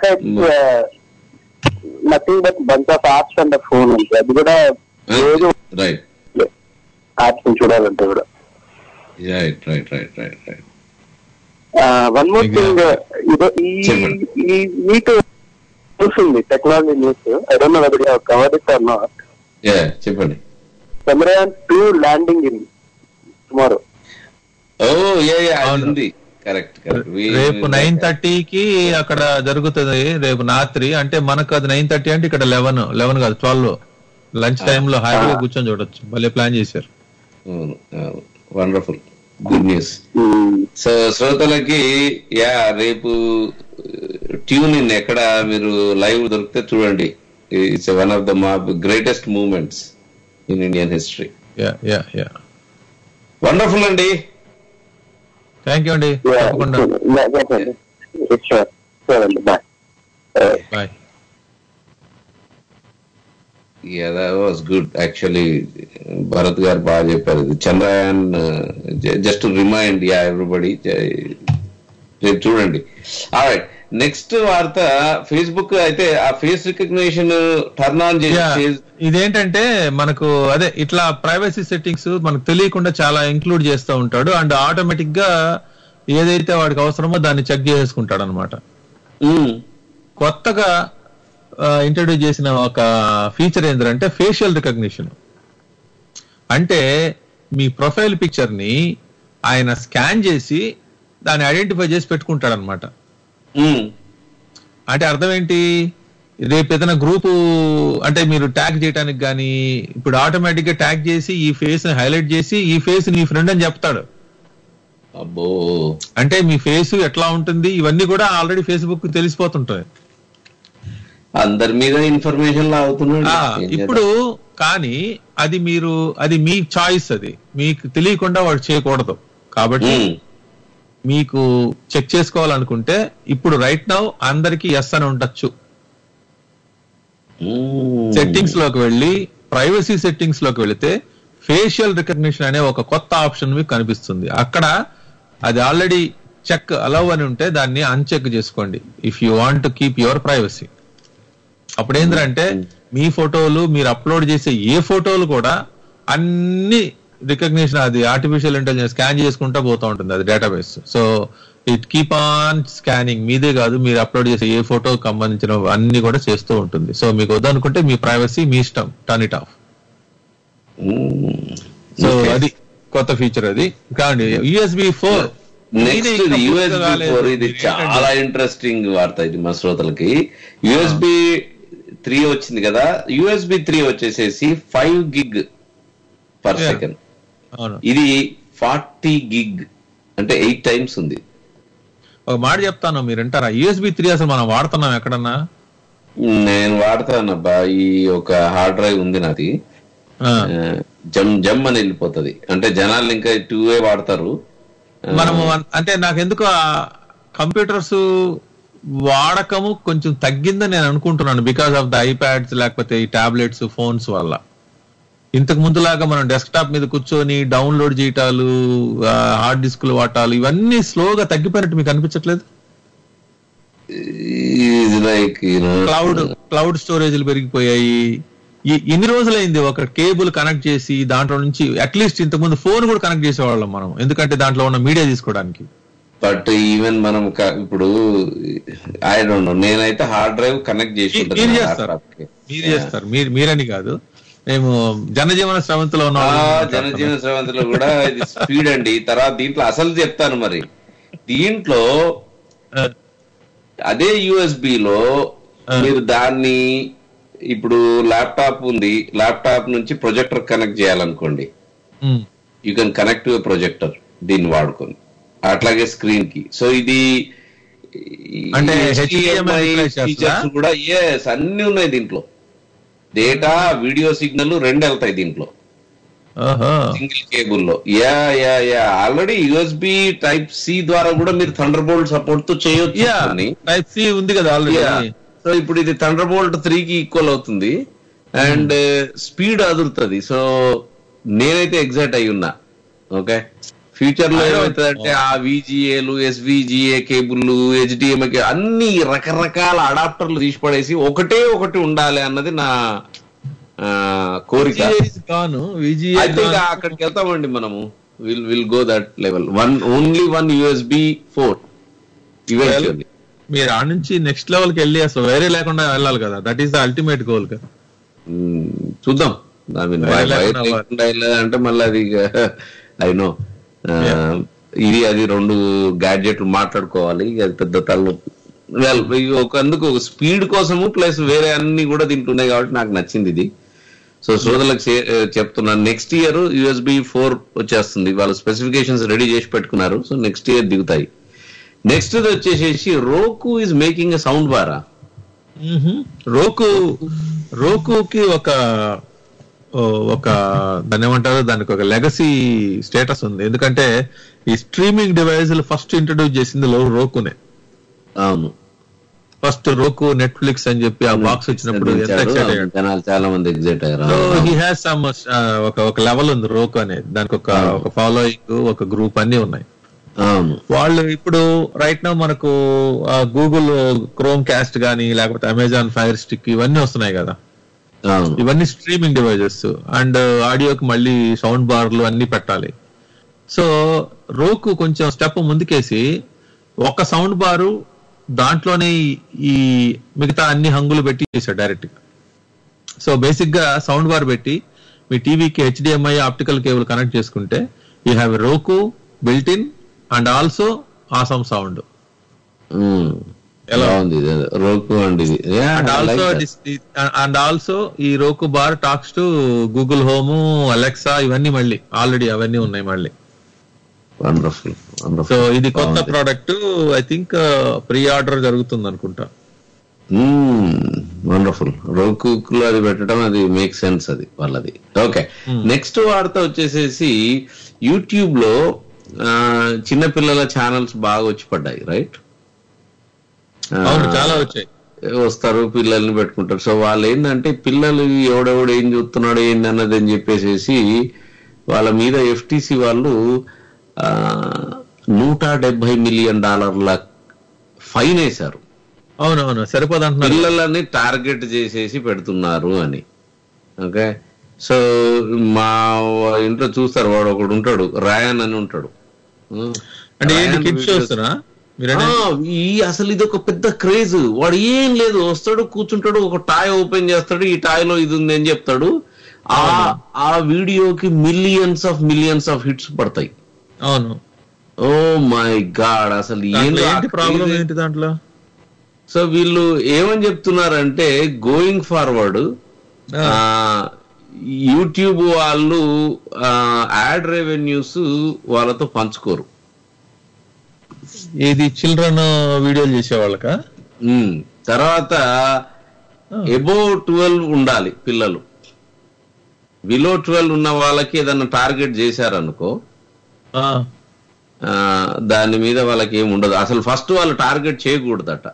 [SPEAKER 11] nothing but bunch of apps and phone ఉంది అది కూడా రోజు
[SPEAKER 4] రైట్
[SPEAKER 11] యాప్స్ చూడాలంటే కూడా
[SPEAKER 4] right right right right right
[SPEAKER 11] one more thing ఇదో ఈ
[SPEAKER 4] చెప్పండి.
[SPEAKER 11] ఈ వీక్ న్యూస్ ఉంది technology news I don't know whether you covered it or not
[SPEAKER 4] yeah చెప్పండి
[SPEAKER 11] Chandrayaan two landing in tomorrow
[SPEAKER 4] oh yeah yeah అది
[SPEAKER 5] అవును.
[SPEAKER 4] ఉంది కరెక్ట్ కరెక్ట్
[SPEAKER 5] రేపు నైన్ థర్టీకి అక్కడ జరుగుతుంది రేపు రాత్రి అంటే మనకు అది నైన్ థర్టీ అంటే ఇక్కడ లెవెన్ లెవెన్ కాదు ట్వెల్వ్ లంచ్ టైమ్ లో హ్యాపీగా కూర్చొని చూడొచ్చు భలే ప్లాన్ చేశారు
[SPEAKER 4] వండర్ఫుల్ గుడ్ న్యూస్ సో శ్రోతలకి యా రేపు ట్యూన్ ఇన్ ఎక్కడ మీరు లైవ్ దొరికితే చూడండి ఇట్స్ వన్ ఆఫ్ ద మా greatest moments in Indian history
[SPEAKER 5] yeah yeah yeah
[SPEAKER 4] wonderful అండి
[SPEAKER 5] థ్యాంక్ యూ అండి తప్పకుండా
[SPEAKER 11] షూర్ షూర్ అండి bye
[SPEAKER 5] bye
[SPEAKER 4] was good actually Bharat గారు బాగా చెప్పారు ఇది Chandrayaan just remind yeah everybody రేపు చూడండి రైట్ నెక్స్ట్ వార్త ఫేస్బుక్ అయితే ఆ face recognition turn on
[SPEAKER 5] Yeah.
[SPEAKER 4] చేసి
[SPEAKER 5] ఇదేంటంటే మనకు అదే ఇట్లా ప్రైవసీ సెట్టింగ్స్ మనకు తెలియకుండా చాలా ఇంక్లూడ్ చేస్తూ ఉంటాడు అండ్ ఆటోమేటిక్ గా ఏదైతే వాడికి అవసరమో దాన్ని చెక్ చేసుకుంటాడు అనమాట కొత్తగా ఇంట్రడ్యూస్ చేసిన ఒక ఫీచర్ ఏంటంటే ఫేషియల్ రికగ్నిషన్ అంటే మీ ప్రొఫైల్ పిక్చర్ ని ఆయన స్కాన్ చేసి దాన్ని ఐడెంటిఫై చేసి పెట్టుకుంటాడు అనమాట అంటే అర్థం ఏంటి రేపు ఏదైనా గ్రూపు అంటే మీరు ట్యాగ్ చేయడానికి కానీ ఇప్పుడు ఆటోమేటిక్ గా ట్యాగ్ చేసి ఈ ఫేస్ ని హైలైట్ చేసి ఈ ఫేస్ నీ ఫ్రెండ్ అని చెప్తాడు
[SPEAKER 4] అబ్బో
[SPEAKER 5] అంటే మీ ఫేస్ ఎట్లా ఉంటుంది ఇవన్నీ కూడా ఆల్రెడీ ఫేస్బుక్ తెలిసిపోతుంటాయి
[SPEAKER 4] అందరి మీద ఇన్ఫర్మేషన్ లాగుతున్నాడు
[SPEAKER 5] ఆ,
[SPEAKER 4] ఏం
[SPEAKER 5] ఇప్పుడు కానీ అది మీరు అది మీ చాయిస్ అది మీకు తెలియకుండా వాడు చేయకూడదు కాబట్టి
[SPEAKER 4] Hmm.
[SPEAKER 5] మీకు చెక్ చేసుకోవాలనుకుంటే ఇప్పుడు రైట్ నౌ అందరికి ఎస్ అని ఉండొచ్చు
[SPEAKER 4] చేద్దాం?
[SPEAKER 5] సెట్టింగ్స్ లోకి వెళ్ళి ప్రైవసీ సెట్టింగ్స్ లోకి వెళితే ఫేషియల్ రికగ్నిషన్ అనే ఒక కొత్త ఆప్షన్ మీకు కనిపిస్తుంది అక్కడ అది ఆల్రెడీ చెక్ అలవ్ అని ఉంటే దాన్ని అన్చెక్ చేసుకోండి if you want to keep your privacy అప్పుడు ఏంటంటే మీ ఫోటోలు మీరు అప్లోడ్ చేసే ఏ ఫోటోలు కూడా అన్ని రికగ్నిషన్ అది ఆర్టిఫిషియల్ ఇంటెలిజెన్స్ స్కాన్ చేసుకుంటా పోతా ఉంటుంది అది database so it keep on scanning మీదే కాదు మీరు అప్లోడ్ చేసే ఏ ఫోటో సంబంధించిన అన్ని కూడా చేస్తూ ఉంటుంది సో మీకు వద్దనుకుంటే మీ ప్రైవసీ మీ ఇష్టం turn it off so
[SPEAKER 4] Okay.
[SPEAKER 5] అది కొత్త ఫీచర్ అది కానీ యుఎస్బి ఫోర్
[SPEAKER 4] నెక్స్ట్ ఇది యూఎస్బి ఫోర్ ఇది చాలా ఇంట్రెస్టింగ్ వార్త ఇది మా శ్రోతలకి యూఎస్బి త్రీ వచ్చింది కదా యూఎస్బి త్రీ వచ్చేసేసి five gig per
[SPEAKER 5] Yeah.
[SPEAKER 4] Second
[SPEAKER 5] అవును
[SPEAKER 4] ఇది ఫార్టీ గిగ్ అంటే ఎయిట్ టైమ్స్ ఉంది
[SPEAKER 5] ఒక మాట చెప్తాను మీరు వింటారా యూఎస్బి త్రీ అసలు మనం వాడుతున్నాం ఎక్కడన్నా
[SPEAKER 4] నేను వాడతానబ్బా ఈ ఒక హార్డ్ డ్రైవ్ ఉంది నాది
[SPEAKER 5] ఆ.
[SPEAKER 4] ఆ, జమ్ జమ్ అని వెళ్ళిపోతది అంటే జనాలు ఇంకా టూ ఏ వాడతారు ఆ,
[SPEAKER 5] మనము అన్- అంటే నాకు ఎందుకు కంప్యూటర్స్ వాడకము కొంచెం తగ్గిందని నేను అనుకుంటున్నాను బికాస్ ఆఫ్ ద ఐప్యాడ్స్ లేకపోతే ఈ టాబ్లెట్స్ ఫోన్స్ వల్ల ఇంతకు ముందులాగా మనం డెస్క్టాప్ మీద కూర్చొని డౌన్లోడ్ చేయటాలు హార్డ్ డిస్క్లు వాటాలు ఇవన్నీ స్లోగా తగ్గిపోయినట్టు మీకు అనిపించట్లేదు
[SPEAKER 4] ఇది లైక్
[SPEAKER 5] క్లౌడ్ క్లౌడ్ స్టోరేజ్లు పెరిగిపోయాయి ఈ- ఎన్ని రోజులైంది ఒక కేబుల్ కనెక్ట్ చేసి దాంట్లో నుంచి అట్లీస్ట్ ఇంతకుముందు ఫోన్ కూడా కనెక్ట్ చేసేవాళ్ళం మనం ఎందుకంటే దాంట్లో ఉన్న మీడియా తీసుకోవడానికి
[SPEAKER 4] బట్ ఈవెన్ మనం క- ఇప్పుడు ఐ డోంట్ నో నేనైతే హార్డ్ డ్రైవ్ కనెక్ట్ చేసి
[SPEAKER 5] మీరు- మీరు చేస్తారు మీరు చేస్తారు మీరు మీరని కాదు మేము జనజీవన స్రవంతిలో ఉన్న
[SPEAKER 4] ఆ,
[SPEAKER 5] వాళ్ళని
[SPEAKER 4] జనజీవన స్రవంతిలో కూడా ఇది స్పీడ్ అండి తర్వాత దీంట్లో అసలు చెప్తాను మరి దీంట్లో
[SPEAKER 5] ఆ,
[SPEAKER 4] అదే యూఎస్బి లో మీరు దాన్ని ఇప్పుడు ల్యాప్టాప్ ఉంది ల్యాప్టాప్ నుంచి ప్రొజెక్టర్ కనెక్ట్ చేయాలనుకోండి
[SPEAKER 5] um,
[SPEAKER 4] you can connect to projector దీన్ని వాడుకొని అట్లాగే స్క్రీన్ కి సో ఇది
[SPEAKER 5] అంటే HDMI utilize చేస్తుందా?
[SPEAKER 4] ఫీచర్స్ కూడా ఎస్ అన్ని ఉన్నాయి దీంట్లో డేటా వీడియో సిగ్నల్ రెండు వెళ్తాయి దీంట్లో
[SPEAKER 5] ఓహో
[SPEAKER 4] సింగిల్ కేబుల్ లో yeah yeah yeah already USB type C ద్వారా కూడా మీరు థండర్ బోల్ట్ సపోర్ట్ తో చేయొచ్చు
[SPEAKER 5] యా
[SPEAKER 4] కొన్ని.
[SPEAKER 5] టైప్ సి ఉంది కదా ఆల్రెడీ
[SPEAKER 4] సో ఇప్పుడు ఇది థండర్ బోల్ట్ త్రీ కి ఈక్వల్ అవుతుంది అండ్ స్పీడ్ అదురుతుంది సో నేనైతే ఎగ్జైట్ అయి ఉన్నా ఓకే ఫ్యూచర్ లో ఏమవుతుందంటే ఆ విజిఏలు ఎస్విజిఏ కేబుల్ హెచ్డిఎంఐ అన్ని రకరకాల అడాప్టర్లు తీసి పడేసి ఒకటే ఒకటి ఉండాలి అన్నది నా ఆ, కోరిక
[SPEAKER 5] కాను
[SPEAKER 4] ఐ థింక్ అక్కడికి వెళ్తామండి మనము will will go that level one only one USB four eventually
[SPEAKER 5] మీరు ఆ నుంచి నెక్స్ట్ లెవెల్ కి వెళ్ళి అసలు వేరే లేకుండా వెళ్ళాలి కదా that is the ultimate goal కదా
[SPEAKER 4] చూద్దాం ఐ మీన్
[SPEAKER 5] Why లేకుండా
[SPEAKER 4] అంటే మళ్ళీ అది ఐ నో ఇది అది రెండు గ్యాడ్జెట్లు మాట్లాడుకోవాలి ఇక అది పెద్ద తలనొప్పి వెల్ ఒక అందుకు స్పీడ్ కోసము ప్లస్ వేరే అన్ని కూడా దీంట్లో ఉన్నాయి కాబట్టి నాకు నచ్చింది ఇది సో సోదరులకు చే- చెప్తున్నాను నెక్స్ట్ ఇయర్ యూఎస్బి ఫోర్ వచ్చేస్తుంది వాళ్ళు స్పెసిఫికేషన్స్ రెడీ చేసి పెట్టుకున్నారు సో నెక్స్ట్ ఇయర్ దిగుతాయి నెక్స్ట్ వచ్చేసేసి Roku is making a sound bar
[SPEAKER 5] Roku రోకుకి ఒక ఓ, ఒక దాన్ని ఏమంటారు దానికి ఒక లెగసీ స్టేటస్ ఉంది ఎందుకంటే ఈ స్ట్రీమింగ్ డివైస్ ఫస్ట్ ఇంట్రడ్యూస్ చేసింది లో- రోకునే
[SPEAKER 4] అవును
[SPEAKER 5] ఫస్ట్ రోకు నెట్ఫ్లిక్స్ అని చెప్పి ఆ బాక్స్ వచ్చినప్పుడు ఎంత
[SPEAKER 4] అందించారు.
[SPEAKER 5] ఎక్సైట్ అయ్యాడు
[SPEAKER 4] జనాలు చాలా మంది ఎగ్జైట్
[SPEAKER 5] సో
[SPEAKER 4] అయ్యారు
[SPEAKER 5] హీ హ్యాస్ సమ్ ఒక ఒక లెవెల్ ఉంది రోక్ అనేది దానికి ఒక ఒక ఫాలోయింగ్ ఒక గ్రూప్ అన్ని ఉన్నాయి
[SPEAKER 4] అవును
[SPEAKER 5] వాళ్ళు ఇప్పుడు రైట్ నౌ మనకు గూగుల్ క్రోమ్ క్యాస్ట్ కానీ లేకపోతే అమెజాన్ ఫైర్ స్టిక్ ఇవన్నీ వస్తున్నాయి కదా
[SPEAKER 4] అవును
[SPEAKER 5] ఇవన్నీ స్ట్రీమింగ్ డివైజెస్ అండ్ ఆడియోకి మళ్ళీ సౌండ్ బార్లు అన్ని పెట్టాలి సో రోకు కొంచెం స్టెప్ ముందుకేసి ఒక సౌండ్ బారు దాంట్లోనే ఈ- ఈ మిగతా అన్ని హంగులు పెట్టి చేశాడు డైరెక్ట్ గా సో బేసిక్ గా సౌండ్ బార్ పెట్టి మీ టీవీకి హెచ్డిఎంఐ ఆప్టికల్ కేబుల్ కనెక్ట్ చేసుకుంటే you have Roku built in and also awesome sound
[SPEAKER 4] um.
[SPEAKER 5] ఎలా
[SPEAKER 4] బాగుంది ఇది రోకు అండ్ ఇది
[SPEAKER 5] అండ్ ఆల్సో అండ్ ఆల్సో ఈ Roku bar talks to Google Home Alexa ఇవన్నీ మళ్ళీ ఆల్రెడీ అవన్నీ ఉన్నాయి మళ్ళీ
[SPEAKER 4] వండర్ఫుల్
[SPEAKER 5] సో
[SPEAKER 4] వండర్ఫుల్
[SPEAKER 5] ఇది కొత్త product I think pre order జరుగుతుంది అనుకుంటా
[SPEAKER 4] వండర్ఫుల్ రోకులో అది పెట్టడం అది మేక్ సెన్స్ అది వాళ్ళది ఓకే నెక్స్ట్ వార్త వచ్చేసేసి యూట్యూబ్ లో ఆ, చిన్నపిల్లల ఛానల్స్ బాగా వచ్చి పడ్డాయి రైట్
[SPEAKER 5] అవును చాలా వచ్చాయి
[SPEAKER 4] వస్తారు పిల్లల్ని పెట్టుకుంటారు సో వాళ్ళు ఏంటంటే పిల్లలు ఎవడెవడు ఏం చూస్తున్నాడు ఏంది అన్నది అని చెప్పేసేసి వాళ్ళ మీద ఎఫ్టిసి వాళ్ళు ఆ, నూట డెబ్బై మిలియన్ డాలర్ల ఫైన్ వేశారు
[SPEAKER 5] అవునవును సరిపోదంటున్నారు
[SPEAKER 4] పిల్లలని టార్గెట్ చేసేసి పెడుతున్నారు అని ఓకే సో మా ఇంట్లో చూస్తారు వాడు ఒకడు ఉంటాడు రాయన్ అని ఉంటాడు
[SPEAKER 5] అంటే ఏంటి
[SPEAKER 4] రాయన్
[SPEAKER 5] కిడ్స్
[SPEAKER 4] videos-
[SPEAKER 5] చూస్తున్నా మీరంటే
[SPEAKER 4] ఆ, ఈ అసలు ఇది ఒక పెద్ద క్రేజ్ వాడు ఏం లేదు వస్తాడు కూర్చుంటాడు ఒక టాయ్ ఓపెన్ చేస్తాడు ఈ టాయ్ లో ఇది ఉంది అని చెప్తాడు ఆ ఆ వీడియోకి millions of millions of hits పడతాయి
[SPEAKER 5] అవును
[SPEAKER 4] ఓ మై గాడ్ అసలు
[SPEAKER 5] దాంట్లో
[SPEAKER 4] ఏందో ఆ
[SPEAKER 5] ఏంటి ప్రాబ్లం
[SPEAKER 4] craze-
[SPEAKER 5] ఏంటి దాంట్లో
[SPEAKER 4] సో వీళ్ళు ఏమని చెప్తున్నారంటే గోయింగ్ ఫార్వర్డ్ యూట్యూబ్ వాళ్ళు యాడ్ రెవెన్యూస్ వాళ్ళతో పంచుకోరు
[SPEAKER 5] ఇది చిల్డ్రన్ వీడియోలు చేసే వాళ్ళకా
[SPEAKER 4] ఉమ్. తర్వాత ఎబో ట్వెల్వ్ ఉండాలి పిల్లలు బిలో ట్వెల్వ్ ఉన్న వాళ్ళకి ఏదన్నా టార్గెట్ చేశారనుకో
[SPEAKER 5] ఆ,
[SPEAKER 4] ఆ, దాని మీద వాళ్ళకి ఏమి ఉండదు అసలు ఫస్ట్ వాళ్ళు టార్గెట్ చేయకూడదట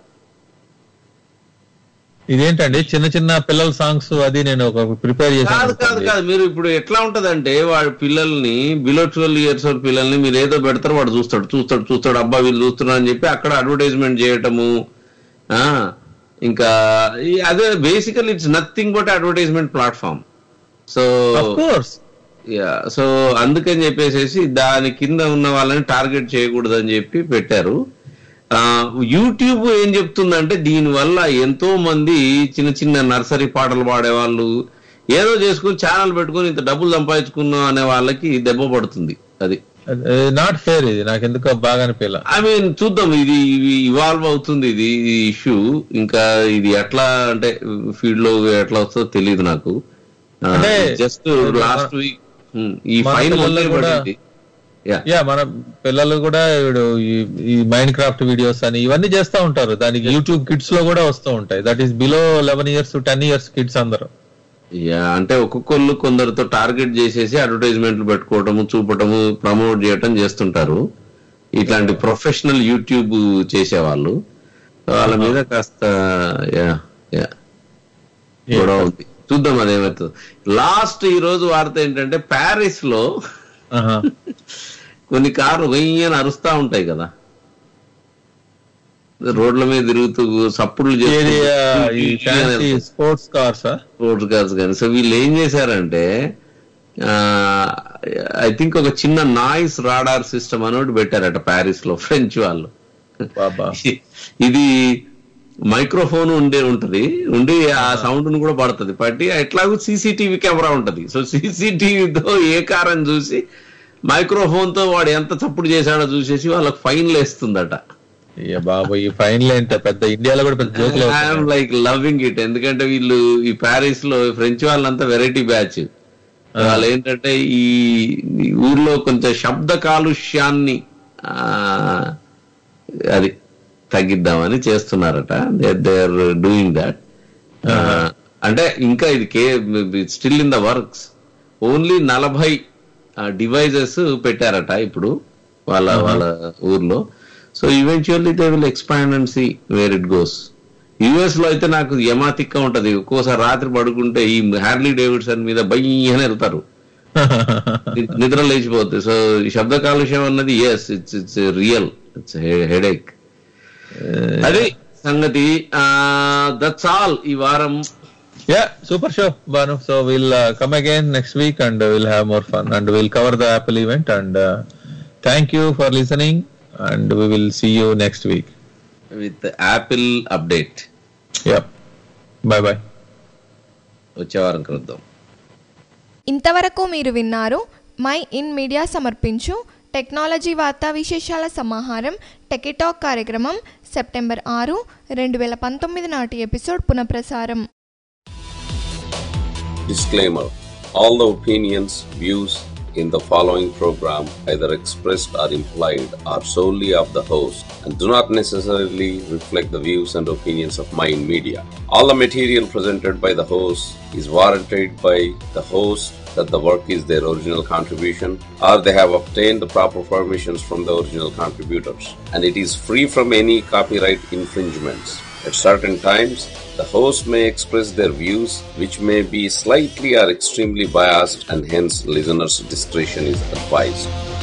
[SPEAKER 5] ఇదేంటండి చిన్న చిన్న పిల్లల సాంగ్స్ అది నేను ఒక ప్రిపేర్
[SPEAKER 4] కాదు కాదు
[SPEAKER 5] చేశాను
[SPEAKER 4] కాదు మీరు ఇప్పుడు ఎట్లా ఉంటదంటే వాడి పిల్లల్ని బిలో ట్వెల్వ్ ఇయర్స్ ఓల్డ్ పిల్లల్ని మీరు ఏదో పెడతారు వాడు చూస్తాడు చూస్తాడు చూస్తాడు అబ్బా వీళ్ళు చూస్తున్నారు అని చెప్పి అక్కడ అడ్వర్టైజ్మెంట్ చేయటము ఆ ఇంకా ఈ అదే basically it's nothing but advertisement platform so
[SPEAKER 5] of course
[SPEAKER 4] yeah so అందుకని చెప్పేసి దాని కింద ఉన్న వాళ్ళని టార్గెట్ చేయకూడదు అని చెప్పి పెట్టారు ఆ, యూట్యూబ్ ఏం చెప్తుందంటే దీని వల్ల ఎంతో మంది చిన్న చిన్న నర్సరీ పాటలు పాడేవాళ్ళు ఏదో చేసుకుని ఛానల్ పెట్టుకుని ఇంత డబ్బులు సంపాదించుకున్నాం అనే వాళ్ళకి దెబ్బ పడుతుంది అది
[SPEAKER 5] నాట్ ఫేర్ ఇది నాకు ఎందుకో బాగా అనిపించలే
[SPEAKER 4] ఐ మీన్ చూద్దాం ఇది ఇవాల్వ్ అవుతుంది ఇది ఈ ఇష్యూ ఇంకా ఇది ఎట్లా అంటే ఫీల్డ్ లో ఎట్లా వస్తుందో తెలియదు నాకు
[SPEAKER 5] అంటే
[SPEAKER 4] జస్ట్ లాస్ట్ వీక్ ఈ
[SPEAKER 5] మన
[SPEAKER 4] ఫైన్
[SPEAKER 5] పిల్లలు కూడా-
[SPEAKER 4] పడింది యా
[SPEAKER 5] యా మన పిల్లలు కూడా ఇప్పుడు ఈ- ఈ మైండ్ క్రాఫ్ట్ వీడియోస్ అని ఇవన్నీ చేస్తూ ఉంటారు దానికి యూట్యూబ్ కిడ్స్ లో కూడా వస్తూ ఉంటాయి that is below eleven years ten years kids అందరూ
[SPEAKER 4] యా అంటే ఒక్కొక్కళ్ళు కొందరితో టార్గెట్ చేసేసి అడ్వర్టైజ్మెంట్లు పెట్టుకోవటము చూపటము ప్రమోట్ చేయటం చేస్తుంటారు ఇట్లాంటి ప్రొఫెషనల్ యూట్యూబ్ చేసేవాళ్ళు వాళ్ళ మీద కాస్త యా యా గొడవ ఉంది చూద్దాం అదేమవుతుంది లాస్ట్ ఈ రోజు వార్త ఏంటంటే ప్యారిస్ లో
[SPEAKER 5] ఆహా.
[SPEAKER 4] కొన్ని కార్లు వెయ్యని అరుస్తా ఉంటాయి కదా రోడ్ల మీద తిరుగుతూ సప్పుడులు
[SPEAKER 5] ఏది ఆ, ఈ
[SPEAKER 4] చేస్తూ
[SPEAKER 5] fancy sports cars
[SPEAKER 4] sports cars కానీ సో వీళ్ళు ఏం చేశారంటే ఐ థింక్ ఒక చిన్న నాయిస్ రాడార్ సిస్టమ్ అని ఒకటి పెట్టారట ప్యారిస్ లో ఫ్రెంచ్ వాళ్ళు
[SPEAKER 5] బాబా
[SPEAKER 4] ఇది మైక్రోఫోన్ ఉండే ఉంటది ఉండి ఆ సౌండ్ ను కూడా పడుతుంది పట్టి ఎట్లాగూ సీసీటీవీ కెమెరా ఉంటది సో సీసీటీవీతో ఏ కార్ అని చూసి మైక్రోఫోన్ తో వాడు ఎంత చప్పుడు చేశాడో చూసేసి వాళ్ళకి ఫైన్ వేస్తుందట
[SPEAKER 5] అయ్య బాబు ఈ ఫైనల్ ఏంటో పెద్ద ఇండియాలో కూడా పెద్ద జోకులు
[SPEAKER 4] ఐఎమ్ లైక్ లవింగ్ ఇట్ ఎందుకంటే వీళ్ళు ఈ ప్యారిస్ లో ఫ్రెంచ్ వాళ్ళంతా వెరైటీ బ్యాచ్ వాళ్ళు ఏంటంటే ఈ ఈ ఊర్లో కొంచెం శబ్ద కాలుష్యాన్ని ఆ, అది తగ్గిద్దామని చేస్తున్నారట దే ఆర్ డూయింగ్ దాట్ అంటే ఇంకా ఇది కే still in the works only నలభై డివైజెస్ పెట్టారట ఇప్పుడు వాళ్ళ వాళ్ళ ఊర్లో so eventually they will expand and see where it goes US లో అయితే నాకు యమాతిక్క ఉంటది ఒక్కోసారి రాత్రి పడుకుంటే ఈ హార్లీ డేవిడ్సన్ మీద బయ్యని వెళ్తారు నిద్ర లేచిపోతుంది సో ఈ శబ్ద కాలుష్యం అన్నది yes it's it's real it's headache అది సంగతి దట్స్ ఆల్ ఈ వారం
[SPEAKER 5] Yeah, super show, Banu. So we'll uh, come again next week and uh, we'll have more fun and we'll cover the Apple event. And uh, thank you for listening. And we will see you next week.
[SPEAKER 4] With Apple update
[SPEAKER 5] Yep. Bye bye.
[SPEAKER 4] వచ్చే వారం కలుద్దాం
[SPEAKER 3] ఇంతవరకు మీరు విన్నారు my in media సమర్పించు technology వార్తా విశేషాల సమాహారం టెకిటాక్ కార్యక్రమం సెప్టెంబర్ ఆరు రెండు వేల పంతొమ్మిది నాటి ఎపిసోడ్ పునఃప్రసారం
[SPEAKER 12] Disclaimer All the opinions, views in the following program, either expressed or implied, are solely of the host and do not necessarily reflect the views and opinions of Mind Media. All the material presented by the host is warranted by the host that the work is their original contribution or they have obtained the proper permissions from the original contributors and it is free from any copyright infringements. At certain times, the host may express their views, which may be slightly or extremely biased, and hence listeners' discretion is advised.